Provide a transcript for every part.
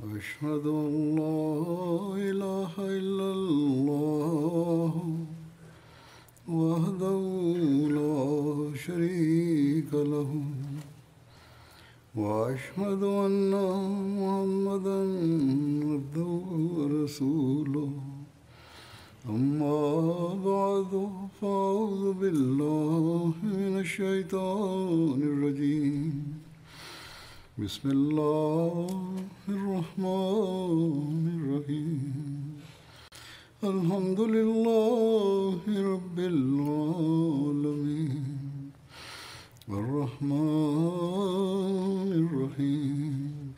أشهد أن لا إله إلا الله وحده لا شريك له وأشهد أن محمدا عبده ورسوله أما بعد فأعوذ بالله من الشيطان الرجيم بسم الله الرحمن الرحيم الحمد لله رب العالمين الرحمن الرحيم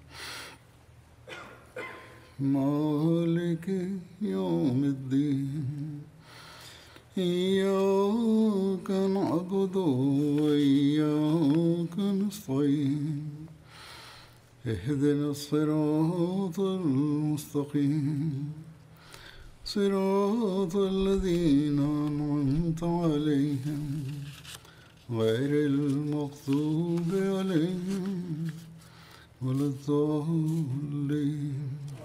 مالك يوم الدين إياك نعبد وإياك نستعين اهدنا الصراط المستقيم صراط الذين أنعمت عليهم غير المغضوب عليهم ولا الضالين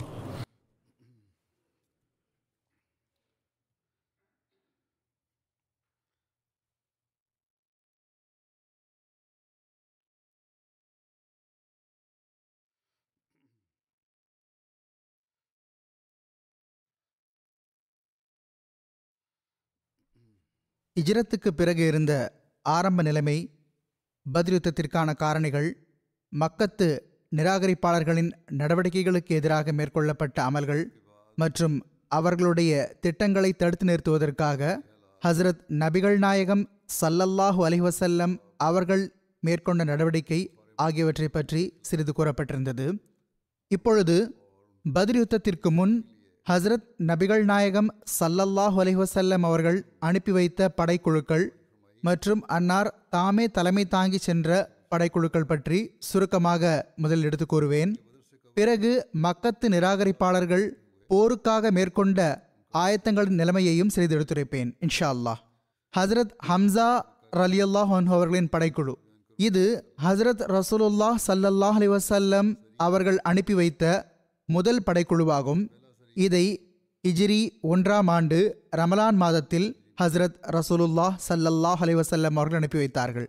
இஜ்ரத்துக்கு பிறகு இருந்த ஆரம்ப நிலைமை பத்ர் யுத்தத்திற்கான காரணிகள் மக்கத்து நிராகரிப்பாளர்களின் நடவடிக்கைகளுக்கு எதிராக மேற்கொள்ளப்பட்ட அமல்கள் மற்றும் அவர்களுடைய திட்டங்களை தடுத்து நிறுத்துவதற்காக ஹஸ்ரத் நபிகள் நாயகம் சல்லல்லாஹு அலைஹி வஸல்லம் அவர்கள் மேற்கொண்ட நடவடிக்கை ஆகியவற்றை பற்றி சிறிது கூறப்பட்டிருந்தது இப்பொழுது பத்ர் யுத்தத்திற்கு முன் ஹஸ்ரத் நபிகள் நாயகம் சல்லல்லாஹு அலைஹி வஸல்லம் அவர்கள் அனுப்பி வைத்த படைக்குழுக்கள் மற்றும் அன்னார் தாமே தலைமை தாங்கி சென்ற படைக்குழுக்கள் பற்றி சுருக்கமாக முதலில் எடுத்து கூறுவேன் பிறகு மக்கத்து நிராகரிப்பாளர்கள் போருக்காக மேற்கொண்ட ஆயத்தங்களின் நிலைமையையும் சிறிது எடுத்துரைப்பேன் இன்ஷா அல்லாஹ் ஹஸ்ரத் ஹம்சா ரலியல்லாஹ் அன்ஹு அவர்களின் படைக்குழு இது ஹஸ்ரத் ரசூலுல்லாஹ் சல்லல்லாஹ் அலைஹி வஸல்லம் அவர்கள் அனுப்பி வைத்த முதல் படைக்குழுவாகும் இதை ஹிஜ்ரி ஒன்றாம் ஆண்டு ரமலான் மாதத்தில் ஹஸ்ரத் ரசூலுல்லாஹ் சல்லல்லாஹ் அலைஹி வஸல்லம் அவர்கள் அனுப்பி வைத்தார்கள்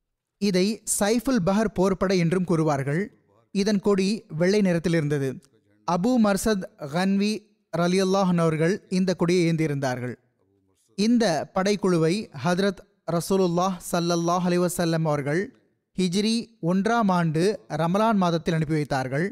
இதை சைஃபுல் பஹர் போர்ப்படை என்றும் கூறுவார்கள் இதன் கொடி வெள்ளை நிறத்தில் இருந்தது அபு மர்சத் கன்வி ரலியல்லாஹன் அவர்கள் இந்த கொடியை ஏந்தியிருந்தார்கள் இந்த படைக்குழுவை ஹதரத் ரசூலுல்லாஹ் சல்லல்லாஹ் அலைஹி வஸல்லம் அவர்கள் ஹிஜ்ரி ஒன்றாம் ஆண்டு ரமலான் மாதத்தில் அனுப்பி வைத்தார்கள்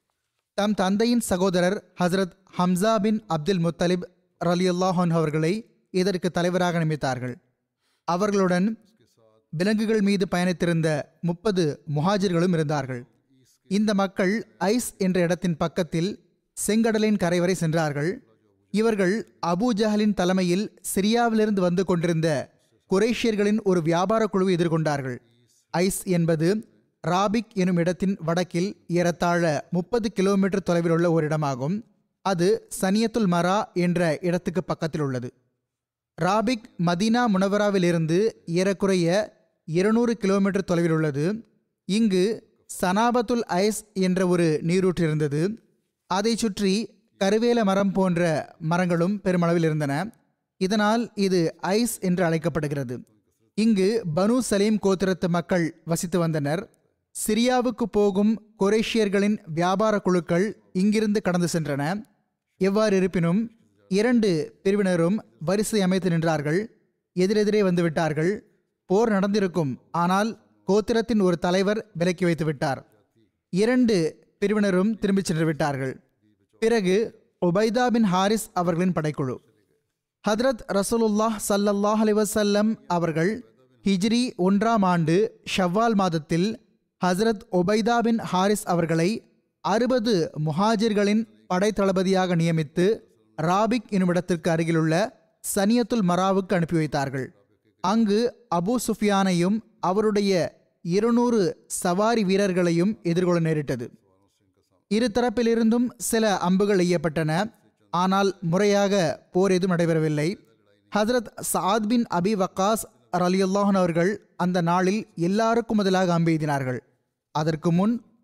தம் தந்தையின் சகோதரர் ஹசரத் ஹம்சா பின் அப்துல் முத்தலிப் ரலியுல்லாஹன் அவர்களை இதற்கு தலைவராக நியமித்தார்கள் அவர்களுடன் விலங்குகள் மீது பயணித்திருந்த முப்பது முஹாஜிர்களும் இருந்தார்கள் இந்த மக்கள் ஐஸ் என்ற இடத்தின் பக்கத்தில் செங்கடலின் கரை வரை சென்றார்கள் இவர்கள் அபூ ஜஹலின் தலைமையில் சிரியாவிலிருந்து வந்து கொண்டிருந்த குரேஷியர்களின் ஒரு வியாபார குழுவை எதிர்கொண்டார்கள் ஐஸ் என்பது ராபிக் எனும் இடத்தின் வடக்கில் ஏறத்தாழ முப்பது கிலோமீட்டர் தொலைவில் உள்ள ஒரு இடமாகும் அது சனியத்துல் மரா என்ற இடத்துக்கு பக்கத்தில் உள்ளது ராபிக் மதீனா முனவராவிலிருந்து ஏறக்குறைய இருநூறு கிலோமீட்டர் தொலைவில் உள்ளது இங்கு சனாபத்துல் ஐஸ் என்ற ஒரு நீரூற்று இருந்தது அதைச் சுற்றி கருவேல மரம் போன்ற மரங்களும் பெருமளவில் இருந்தன இதனால் இது ஐஸ் என்று அழைக்கப்படுகிறது இங்கு பனு சலீம் கோத்திரத்து மக்கள் வசித்து வந்தனர் சிரியாவுக்கு போகும் கொரேஷியர்களின் வியாபார குழுக்கள் இங்கிருந்து கடந்து சென்றன எவ்வாறு இருப்பினும் இரண்டு பிரிவினரும் வரிசை அமைத்து நின்றார்கள் எதிரெதிரே வந்து விட்டார்கள் போர் நடந்திருக்கும் ஆனால் கோத்திரத்தின் ஒரு தலைவர் விலக்கி வைத்து விட்டார் இரண்டு பிரிவினரும் திரும்பிச் சென்று விட்டார்கள் பிறகு உபைதா பின் ஹாரிஸ் அவர்களின் படைக்குழு ஹத்ரத் ரசூலுல்லாஹ் சல்லல்லாஹ் அலைஹி வஸல்லம் அவர்கள் ஹிஜ்ரி ஒன்றாம் ஆண்டு ஷவ்வால் மாதத்தில் ஹஸ்ரத் ஒபைதா பின் ஹாரிஸ் அவர்களை அறுபது முஹாஜிர்களின் படைத்தளபதியாக நியமித்து ராபிக் என்னுமிடத்திற்கு அருகிலுள்ள சனியத்துல் மராவுக்கு அனுப்பி வைத்தார்கள் அங்கு அபூ சுஃபியானையும் அவருடைய இருநூறு சவாரி வீரர்களையும் எதிர்கொள்ள நேரிட்டது இரு தரப்பிலிருந்தும் சில அம்புகள் எய்யப்பட்டன ஆனால் முறையாக போர் எதுவும் நடைபெறவில்லை ஹசரத் சாத் பின் அபி வக்காஸ் ரலியுல்லாஹன் அவர்கள் அந்த நாளில் எல்லாருக்கும் முதலாக அம்பெய்தினார்கள் அதற்கு முன்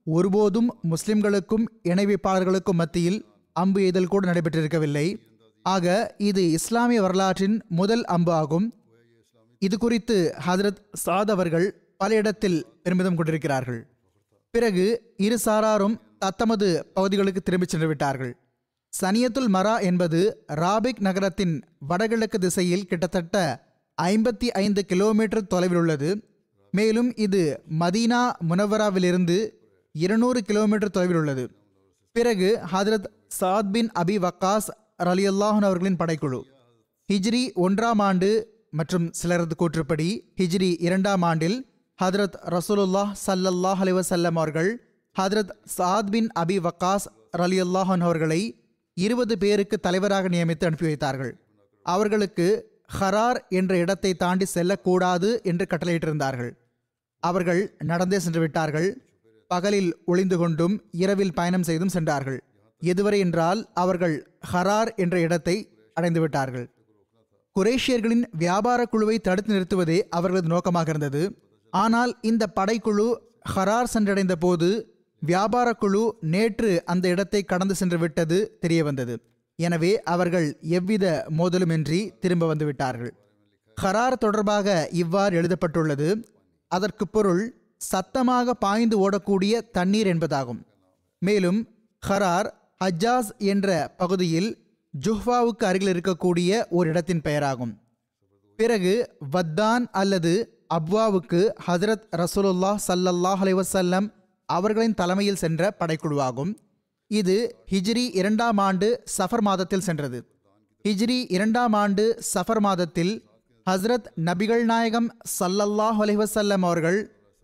ஒருபோதும் முஸ்லிம்களுக்கும் இணை வைப்பாளர்களுக்கும் மத்தியில் அம்பு எய்தல் கூட நடைபெற்றிருக்கவில்லை ஆக இது இஸ்லாமிய வரலாற்றின் முதல் அம்பு ஆகும் இது குறித்து ஹதரத் சாத் அவர்கள் பல இடத்தில் பெருமிதம் கொண்டிருக்கிறார்கள் பிறகு இரு சாராரும் தத்தமது பகுதிகளுக்கு திரும்பிச் சென்று விட்டார்கள் சனியத்துல் மரா என்பது ராபிக் நகரத்தின் வடகிழக்கு திசையில் கிட்டத்தட்ட ஐம்பத்தி ஐந்து கிலோமீட்டர் தொலைவில் உள்ளது மேலும் இது மதீனா முனவராவிலிருந்து இருநூறு கிலோமீட்டர் தொலைவில் உள்ளது பிறகு ஹதரத் சாத் பின் அபி வக்காஸ் ரலியல்லாஹன் அவர்களின் படைக்குழு ஹிஜ்ரி ஒன்றாம் ஆண்டு மற்றும் சிலரது கூற்றுப்படி ஹிஜ்ரி இரண்டாம் ஆண்டில் ஹதரத் ரசூலுல்லாஹ் சல்லல்லாஹ் அலைஹி வஸல்லம் அவர்கள் ஹதரத் சாத் பின் அபி வக்காஸ் ரலியல்லாஹன் அவர்களை இருபது பேருக்கு தலைவராக நியமித்து அனுப்பி வைத்தார்கள் அவர்களுக்கு ஹரார் என்ற இடத்தை தாண்டி செல்லக்கூடாது என்று கட்டளையிட்டிருந்தார்கள் அவர்கள் நடந்தே சென்று விட்டார்கள் பகலில் ஒளிந்து கொண்டும் இரவில் பயணம் செய்தும் சென்றார்கள் எதுவரை என்றால் அவர்கள் ஹரார் என்ற இடத்தை அடைந்து விட்டார்கள் குரேஷியர்களின் வியாபார குழுவை தடுத்து நிறுத்துவதே அவர்களது நோக்கமாக இருந்தது ஆனால் இந்த படைக்குழு ஹரார் சென்றடைந்த போது வியாபார குழு நேற்று அந்த இடத்தை கடந்து சென்று விட்டது தெரிய வந்தது எனவே அவர்கள் எவ்வித மோதலுமின்றி திரும்ப வந்து விட்டார்கள் ஹரார் தொடர்பாக இவ்வாறு எழுதப்பட்டுள்ளது அதற்கு பொருள் சத்தமாக பாய்ந்து ஓடக்கூடிய தண்ணீர் என்பதாகும் மேலும் ஹரார் ஹஜ்ஜாஸ் என்ற பகுதியில் ஜுஹ்வாவுக்கு அருகில் இருக்கக்கூடிய ஒரு இடத்தின் பெயராகும் பிறகு வத்தான் அல்லது அப்வாவுக்கு ஹஜரத் ரசூலுல்லாஹ் ஸல்லல்லாஹு அலைஹி வஸல்லம் அவர்களின் தலைமையில் சென்ற படைக்குழுவாகும் இது ஹிஜ்ரி இரண்டாம் ஆண்டு சஃபர் மாதத்தில் சென்றது ஹிஜ்ரி இரண்டாம் ஆண்டு சஃபர் மாதத்தில் ஹஸ்ரத் நபிகள் நாயகம் ஸல்லல்லாஹு அலைஹி வஸல்லம் அவர்கள்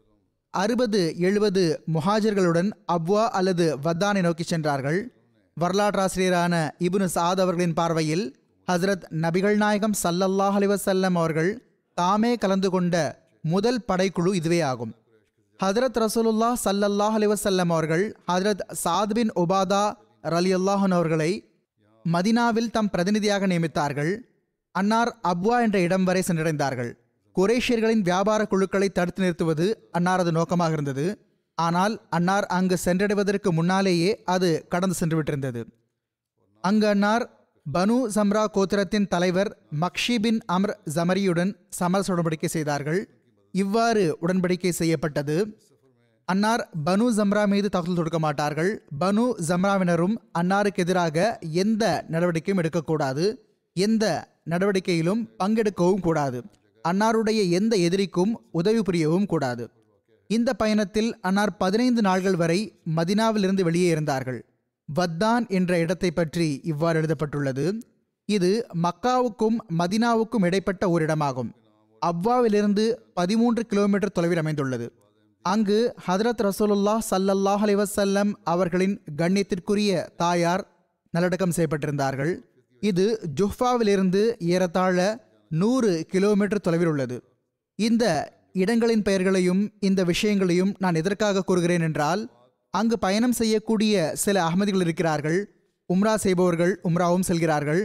அறுபது எழுபது முஹாஜர்களுடன் அப்வா அல்லது வத்தானை நோக்கி சென்றார்கள் வரலாற்றாசிரியரான இப்னு சாத் அவர்களின் பார்வையில் ஹஸ்ரத் நபிகள் நாயகம் ஸல்லல்லாஹு அலைஹி வஸல்லம் அவர்கள் தாமே கலந்து கொண்ட முதல் படைக்குழு இதுவே ஆகும் ஹதரத் ரசூலுல்லாஹ் ஸல்லல்லாஹு அலைஹி வஸல்லம் அவர்கள் ஹதரத் சாத் பின் உபாதா ரலியல்லாஹன் அவர்களை மதினாவில் தம் பிரதிநிதியாக நியமித்தார்கள் அன்னார் அப்வா என்ற இடம் வரை சென்றடைந்தார்கள் குரேஷியர்களின் வியாபார குழுக்களை தடுத்து நிறுத்துவது அன்னாரது நோக்கமாக இருந்தது ஆனால் அன்னார் அங்கு சென்றடைவதற்கு முன்னாலேயே அது கடந்து சென்று விட்டிருந்தது அங்கு அன்னார் பனு சம்ரா கோத்திரத்தின் தலைவர் மக்ஷி பின் அம்ர் ஜமரியுடன் சமரச உடன்படிக்கை செய்தார்கள் இவ்வாறு உடன்படிக்கை செய்யப்பட்டது அன்னார் பனு ஜம்ரா மீது தாக்குதல் தொடுக்க மாட்டார்கள் பனு ஜம்ராவினரும் அன்னாருக்கு எதிராக எந்த நடவடிக்கையும் எடுக்கக்கூடாது எந்த நடவடிக்கையிலும் பங்கெடுக்கவும் கூடாது அன்னாருடைய எந்த எதிரிக்கும் உதவி புரியவும் கூடாது இந்த பயணத்தில் அன்னார் பதினைந்து நாள்கள் வரை மதினாவிலிருந்து வெளியே இருந்தார்கள் வத்தான் என்ற இடத்தை பற்றி இவ்வாறு எழுதப்பட்டுள்ளது இது மக்காவுக்கும் மதினாவுக்கும் இடைப்பட்ட ஒரு இடமாகும் அவ்வாவிலிருந்து பதிமூன்று கிலோமீட்டர் தொலைவில் அமைந்துள்ளது அங்கு ஹதரத் ரசூலுல்லாஹ் ஸல்லல்லாஹு அலைஹி வஸல்லம் அவர்களின் கண்ணியத்திற்குரிய தாயார் நல்லடக்கம் செய்யப்பட்டிருந்தார்கள் இது ஜுஹ்ஃபாவிலிருந்து ஏறத்தாழ நூறு கிலோமீட்டர் தொலைவில் உள்ளது இந்த இடங்களின் பெயர்களையும் இந்த விஷயங்களையும் நான் எதற்காக கூறுகிறேன் என்றால் அங்கு பயணம் செய்யக்கூடிய சில அகமதிகள் இருக்கிறார்கள் உம்ரா செய்பவர்கள் உம்ராவும் செல்கிறார்கள்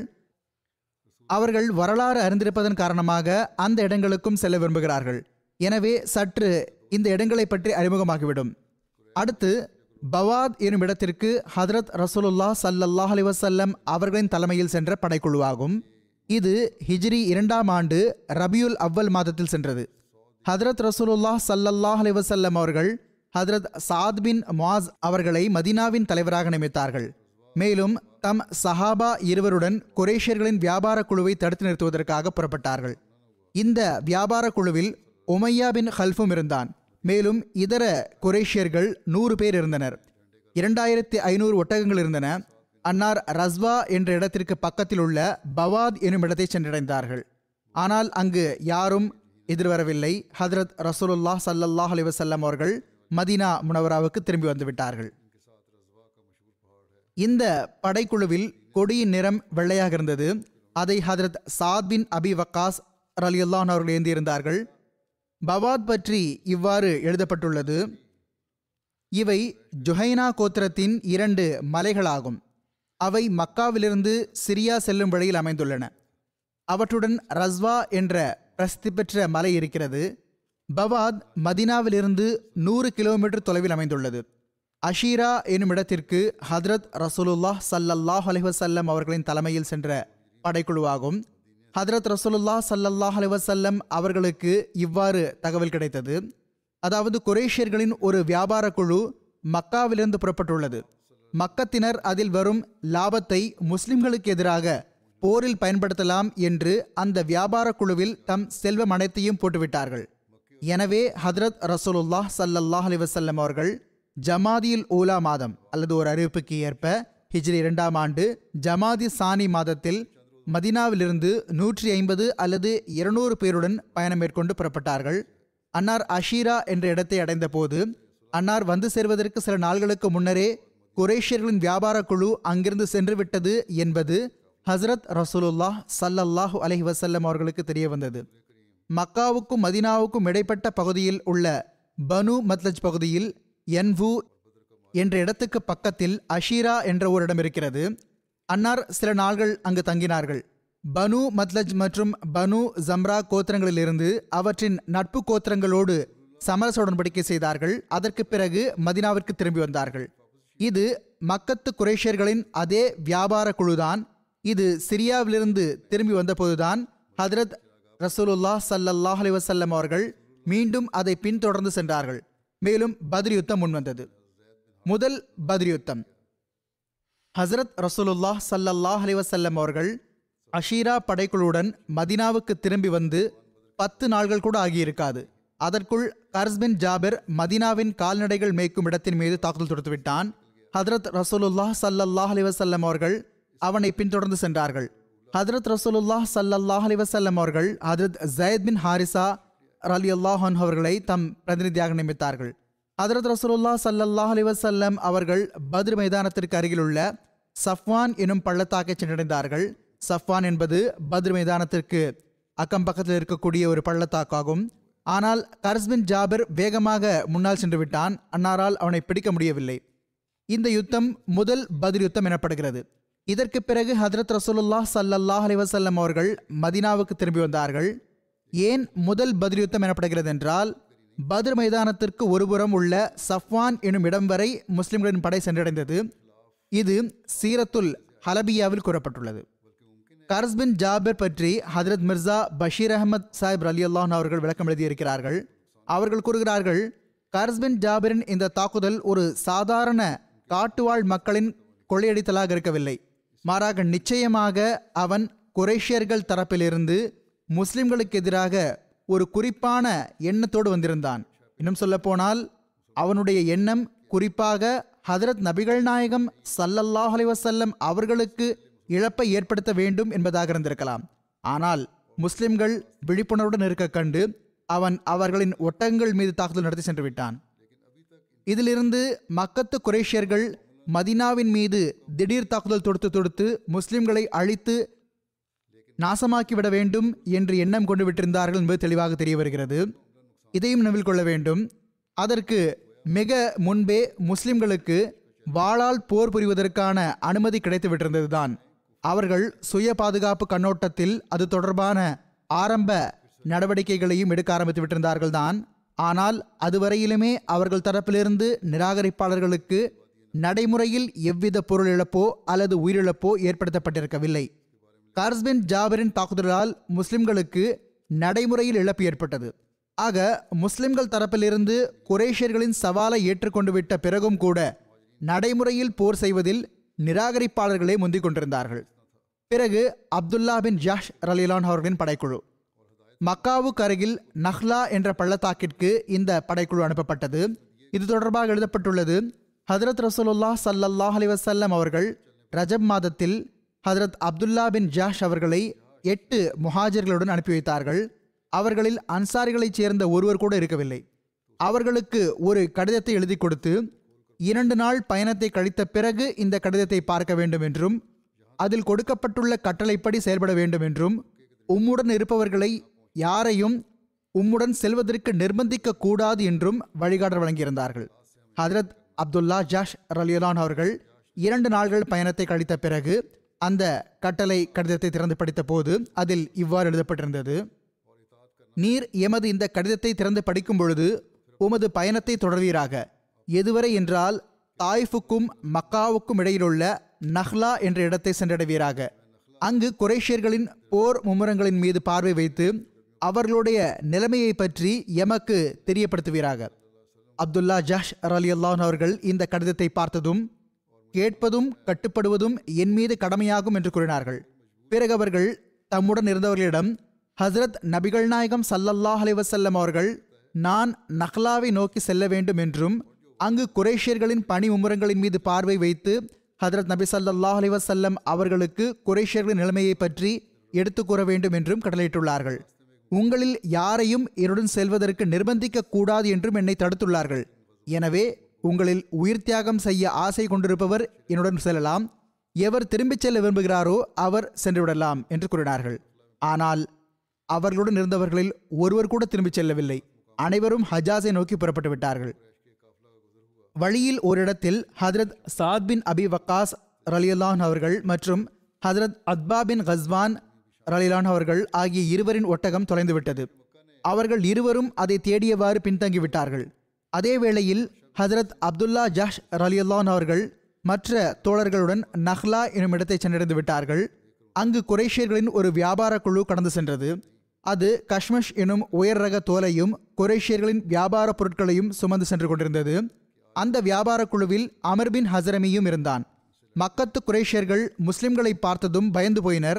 அவர்கள் வரலாறு அறிந்திருப்பதன் காரணமாக அந்த இடங்களுக்கும் செல்ல விரும்புகிறார்கள் எனவே சற்று இந்த இடங்களை பற்றி அறிமுகமாகிவிடும் அடுத்து பவாத் எனும் இடத்திற்கு ஹதரத் ரசூலுல்லாஹ் ஸல்லல்லாஹு அலைஹி வஸல்லம் அவர்களின் தலைமையில் சென்ற படைக்குழுவாகும் இது ஹிஜ்ரி இரண்டாம் ஆண்டு ரபியுல் அவ்வல் மாதத்தில் சென்றது ஹதரத் ரசூலுல்லாஹ் ஸல்லல்லாஹு அலைஹி வஸல்லம் அவர்கள் ஹதரத் சாத் பின் முஆஸ் அவர்களை மதீனாவின் தலைவராக நியமித்தார்கள் மேலும் தம் சஹாபா இருவருடன் குரேஷியர்களின் வியாபார குழுவை தடுத்து நிறுத்துவதற்காக புறப்பட்டார்கள் இந்த வியாபார குழுவில் உமையா பின் ஹல்ஃபும் இருந்தான் மேலும் இதர குரேஷியர்கள் நூறு பேர் இருந்தனர் இரண்டாயிரத்தி ஐநூறு ஒட்டகங்கள் இருந்தன அன்னார் ரஸ்வா என்ற இடத்திற்கு பக்கத்தில் உள்ள பவாத் எனும் இடத்தை சென்றடைந்தார்கள் ஆனால் அங்கு யாரும் எதிர்வரவில்லை ஹதரத் ரசூலுல்லாஹ் ஸல்லல்லாஹு அலைஹி வஸல்லம் அவர்கள் மதீனா முனவராவுக்கு திரும்பி வந்து விட்டார்கள் இந்த படைக்குழுவில் கொடியின் நிறம் வெள்ளையாக இருந்தது அதை ஹதரத் சாத் பின் அபி வக்காஸ் ரலியல்லான் அவர்கள் ஏந்தியிருந்தார்கள் பவாத் பற்றி இவ்வாறு எழுதப்பட்டுள்ளது இவை ஜுஹைனா கோத்திரத்தின் இரண்டு மலைகளாகும் அவை மக்காவிலிருந்து சிரியா செல்லும் வழியில் அமைந்துள்ளன அவற்றுடன் ரஸ்வா என்ற பிரசித்தி பெற்ற மலை இருக்கிறது பவாத் மதினாவிலிருந்து நூறு கிலோமீட்டர் தொலைவில் அமைந்துள்ளது அஷீரா எனும் இடத்திற்கு ஹத்ரத் ரசூலுல்லாஹ் சல்லல்லாஹ் அலைவசல்லம் அவர்களின் தலைமையில் சென்ற படைக்குழுவாகும் ஹதரத் ரசூலுல்லாஹ் சல்லல்லாஹ் அலைவசல்லம் அவர்களுக்கு இவ்வாறு தகவல் கிடைத்தது அதாவது குரேஷியர்களின் ஒரு வியாபார குழு மக்காவிலிருந்து புறப்பட்டுள்ளது மக்கத்தினர் அதில் வரும் லாபத்தை முஸ்லிம்களுக்கு எதிராக போரில் பயன்படுத்தலாம் என்று அந்த வியாபார குழுவில் தம் செல்வம் அனைத்தையும் போட்டுவிட்டார்கள் எனவே ஹதரத் ரசூலுல்லாஹ் சல்லல்லாஹ் அலிவசல்லம் அவர்கள் ஜமாதியில் ஊலா மாதம் அல்லது ஒரு அறிவிப்புக்கு ஏற்ப ஹிஜ்ரி இரண்டாம் ஆண்டு ஜமாதி சானி மாதத்தில் மதினாவிலிருந்து நூற்றி ஐம்பது அல்லது இருநூறு பேருடன் பயணம் மேற்கொண்டு புறப்பட்டார்கள் அன்னார் அஷீரா என்ற இடத்தை அடைந்த போது அன்னார் வந்து சேர்வதற்கு சில நாள்களுக்கு முன்னரே குரேஷியர்களின் வியாபார குழு அங்கிருந்து சென்று விட்டது என்பது ஹசரத் ரசூலுல்லாஹ் சல்லல்லாஹு அலஹி வசல்லம் அவர்களுக்கு தெரிய வந்தது மக்காவுக்கும் மதினாவுக்கும் இடைப்பட்ட பகுதியில் உள்ள பனு மத்லஜ் பகுதியில் என்வு என்ற இடத்துக்கு பக்கத்தில் அஷீரா என்ற ஒரு இடம் இருக்கிறது அன்னார் சில நாள்கள் அங்கு தங்கினார்கள் பனு மத்லஜ் மற்றும் பனு ஜம்ரா கோத்திரங்களிலிருந்து அவற்றின் நட்பு கோத்திரங்களோடு சமரச உடன்படிக்கை செய்தார்கள் அதற்கு பிறகு மதினாவிற்கு திரும்பி வந்தார்கள் இது மக்கத்து குரேஷியர்களின் அதே வியாபார குழுதான் இது சிரியாவிலிருந்து திரும்பி வந்தபோதுதான் ஹதரத் ரசூலுல்லாஹ் சல்லல்லாஹ் அலி வசல்லம் அவர்கள் மீண்டும் அதை பின்தொடர்ந்து சென்றார்கள் மேலும் பத்ர் யுத்தம் முன்வந்தது முதல் பத்ர் யுத்தம் ஹசரத் ரசூலுல்லாஹ் சல்லல்லாஹ் அலி வசல்லம் அவர்கள் அஷீரா படைக்குழுவுடன் மதினாவுக்கு திரும்பி வந்து பத்து நாள்கள் கூட ஆகியிருக்காது அதற்குள் கர்ஸ்பின் ஜாபிர் மதினாவின் கால்நடைகள் மேய்க்கும் இடத்தின் மீது தாக்குதல் தொடுத்துவிட்டான் ஹதரத் ரசூலுல்லாஹ் சல்லல்லாஹ் அலி வசல்லம் அவர்கள் அவனை பின்தொடர்ந்து சென்றார்கள் ஹதரத் ரசூலுல்லாஹ் சல்லல்லாஹ் அலி வசல்லம் அவர்கள் ஹதரத் ஜயத் பின் ஹாரிசா அலி அல்லாஹன் அவர்களை தம் பிரதிநிதியாக நியமித்தார்கள் ஹதரத் ரசூலுல்லாஹ் சல்லல்லாஹ் அலி வசல்லம் அவர்கள் பத்ர் மைதானத்திற்கு அருகிலுள்ள சஃப்வான் எனும் பள்ளத்தாக்கை சென்றடைந்தார்கள் சஃப்வான் என்பது பத்ர் மைதானத்திற்கு அக்கம் பக்கத்தில் இருக்கக்கூடிய ஒரு பள்ளத்தாக்காகும் ஆனால் கர்ஸ்பின் ஜாபிர் வேகமாக முன்னால் சென்று விட்டான் அன்னாரால் அவனை பிடிக்க முடியவில்லை இந்த யுத்தம் முதல் பத்ர் யுத்தம் எனப்படுகிறது இதற்கு பிறகு ஹதரத் ரசூலுல்லாஹ் சல்லல்லாஹ் அலி வசல்லம் அவர்கள் மதினாவுக்கு திரும்பி வந்தார்கள் ஏன் முதல் பத்ர் யுத்தம் எனப்படுகிறது என்றால் பத்ர் மைதானத்திற்கு ஒருபுறம் உள்ள சஃப்வான் எனும் இடம் வரை முஸ்லிம்களின் படை சென்றடைந்தது இது சீரத்துல் ஹலபியாவில் கூறப்பட்டுள்ளது கர்ஸ் பின் ஜாபிர் பற்றி ஹதரத் மிர்சா பஷீர் அகமது சாஹிப் அலி அல்லாஹன் அவர்கள் விளக்கம் எழுதியிருக்கிறார்கள் அவர்கள் கூறுகிறார்கள் கர்ஸ் பின் ஜாபிரின் இந்த தாக்குதல் ஒரு சாதாரண காட்டுவாழ் மக்களின் கொள்ளையடித்தலாக இருக்கவில்லை மாறாக நிச்சயமாக அவன் குரேஷியர்கள் தரப்பிலிருந்து முஸ்லிம்களுக்கு எதிராக ஒரு குறிப்பான எண்ணத்தோடு வந்திருந்தான் இன்னும் சொல்லப்போனால் அவனுடைய எண்ணம் குறிப்பாக ஹதரத் நபிகள் நாயகம் சல்லல்லாஹ் அலி வசல்லம் அவர்களுக்கு இழப்பை ஏற்படுத்த வேண்டும் என்பதாக இருந்திருக்கலாம் ஆனால் முஸ்லிம்கள் விழிப்புணர்வுடன் இருக்க கண்டு அவன் அவர்களின் ஒட்டகங்கள் மீது தாக்குதல் நடத்தி சென்று விட்டான் இதிலிருந்து மக்கத்து குரேஷியர்கள் மதினாவின் மீது திடீர் தாக்குதல் தொடுத்து தொடுத்து முஸ்லிம்களை அழித்து நாசமாக்கிவிட வேண்டும் என்று எண்ணம் கொண்டு விட்டிருந்தார்கள் என்பது தெளிவாக தெரிய வருகிறது இதையும் நினைவில் கொள்ள வேண்டும் அதற்கு மிக முன்பே முஸ்லிம்களுக்கு வாளால் போர் புரிவதற்கான அனுமதி கிடைத்து விட்டிருந்ததுதான் அவர்கள் சுய பாதுகாப்பு கண்ணோட்டத்தில் அது தொடர்பான ஆரம்ப நடவடிக்கைகளையும் எடுக்க ஆரம்பித்து விட்டிருந்தார்கள் தான் ஆனால் அதுவரையிலுமே அவர்கள் தரப்பிலிருந்து நிராகரிப்பாளர்களுக்கு நடைமுறையில் எவ்வித பொருள் இழப்போ அல்லது உயிரிழப்போ ஏற்படுத்தப்பட்டிருக்கவில்லை கார்ஸ்பின் ஜாபரின் தாக்குதலால் முஸ்லிம்களுக்கு நடைமுறையில் இழப்பு ஏற்பட்டது ஆக முஸ்லிம்கள் தரப்பிலிருந்து குரேஷியர்களின் சவாலை ஏற்றுக்கொண்டு விட்ட பிறகும் கூட நடைமுறையில் போர் செய்வதில் நிராகரிப்பாளர்களே முந்திக் கொண்டிருந்தார்கள் பிறகு அப்துல்லா பின் ஜாஷ் ரலிலான் அவர்களின் படைக்குழு மக்காவுக்கு அருகில் நஹ்லா என்ற பள்ளத்தாக்கிற்கு இந்த படைக்குழு அனுப்பப்பட்டது இது தொடர்பாக எழுதப்பட்டுள்ளது ஹதரத் ரசூலுல்லாஹ் சல்லல்லாஹ் அலி வசல்லம் அவர்கள் ரஜப் மாதத்தில் ஹதரத் அப்துல்லா பின் ஜாஷ் அவர்களை எட்டு முஹாஜர்களுடன் அனுப்பி வைத்தார்கள் அவர்களில் அன்சாரிகளைச் சேர்ந்த ஒருவர் கூட இருக்கவில்லை அவர்களுக்கு ஒரு கடிதத்தை எழுதி கொடுத்து இரண்டு நாள் பயணத்தை கழித்த பிறகு இந்த கடிதத்தை பார்க்க வேண்டும் என்றும் அதில் கொடுக்கப்பட்டுள்ள கட்டளைப்படி செயல்பட வேண்டும் என்றும் உம்முடன் இருப்பவர்களை யாரையும் உம்முடன் செல்வதற்கு நிர்பந்திக்க கூடாது என்றும் வழிகாட்டல் வழங்கியிருந்தார்கள் ஹதரத் அப்துல்லா ஜாஷ் ரலியலான் அவர்கள் இரண்டு நாள்கள் பயணத்தை கழித்த பிறகு அந்த கட்டளை கடிதத்தை திறந்து படித்த போது அதில் இவ்வாறு எழுதப்பட்டிருந்தது நீர் எமது இந்த கடிதத்தை திறந்து படிக்கும் பொழுது உமது பயணத்தை தொடர்வீராக எதுவரை என்றால் தாய்ஃபுக்கும் மக்காவுக்கும் இடையிலுள்ள நஹ்லா என்ற இடத்தை சென்றடைவீராக அங்கு குரேஷியர்களின் போர் மும்முரங்களின் மீது பார்வை வைத்து அவர்களுடைய நிலைமையை பற்றி எமக்கு தெரியப்படுத்துவீராக அப்துல்லா ஜாஷ் அலி அல்லாஹ் அவர்கள் இந்த கடிதத்தை பார்த்ததும் கேட்பதும் கட்டுப்படுவதும் என் மீது கடமையாகும் என்று கூறினார்கள் பிறகு அவர்கள் தம்முடன் இருந்தவர்களிடம் ஹசரத் நபிகள் நாயகம் சல்லல்லாஹ் அலைஹி வஸல்லம் அவர்கள் நான் நஹ்லாவை நோக்கி செல்ல வேண்டும் என்றும் அங்கு குரேஷியர்களின் பணி மும்முரங்களின் மீது பார்வை வைத்து ஹதரத் நபி ஸல்லல்லாஹு அலைஹி வஸல்லம் அவர்களுக்கு குரேஷியர்களின் நிலைமையை பற்றி எடுத்துக் கூற வேண்டும் என்றும் கடலையிட்டுள்ளார்கள் உங்களில் யாரையும் என்னுடன் செல்வதற்கு நிர்பந்திக்க கூடாது என்றும் என்னை தடுத்துள்ளார்கள் எனவே உங்களில் உயிர் தியாகம் செய்ய ஆசை கொண்டிருப்பவர் என்னுடன் செல்லலாம் எவர் திரும்பிச் செல்ல விரும்புகிறாரோ அவர் சென்றுவிடலாம் என்று கூறினார்கள் ஆனால் அவர்களுடன் இருந்தவர்களில் ஒருவர் கூட திரும்பிச் செல்லவில்லை அனைவரும் ஹஜாஸை நோக்கி புறப்பட்டு விட்டார்கள் வழியில் ஓரிடத்தில் ஹதரத் சாத் பின் அபி வக்காஸ் ரலியல்லான் அவர்கள் மற்றும் ஹதரத் அத்பா பின் கஸ்வான் ரலிலான் அவர்கள் ஆகிய இருவரின் ஒட்டகம் தொலைந்து விட்டது அவர்கள் இருவரும் அதை தேடியவாறு பின்தங்கிவிட்டார்கள் அதே வேளையில் ஹதரத் அப்துல்லா ஜாஷ் ரலியல்லான் அவர்கள் மற்ற தோழர்களுடன் நஹ்லா எனும் இடத்தை சென்றடைந்து விட்டார்கள் அங்கு குரேஷியர்களின் ஒரு வியாபார குழு கடந்து சென்றது அது கஷ்மஷ் எனும் உயர் ரக தோலையும் குரேஷியர்களின் வியாபார பொருட்களையும் சுமந்து சென்று கொண்டிருந்தது அந்த வியாபார குழுவில் அமர் பின் ஹசரமியும் இருந்தான் மக்கத்து குரேஷியர்கள் முஸ்லிம்களை பார்த்ததும் பயந்து போயினர்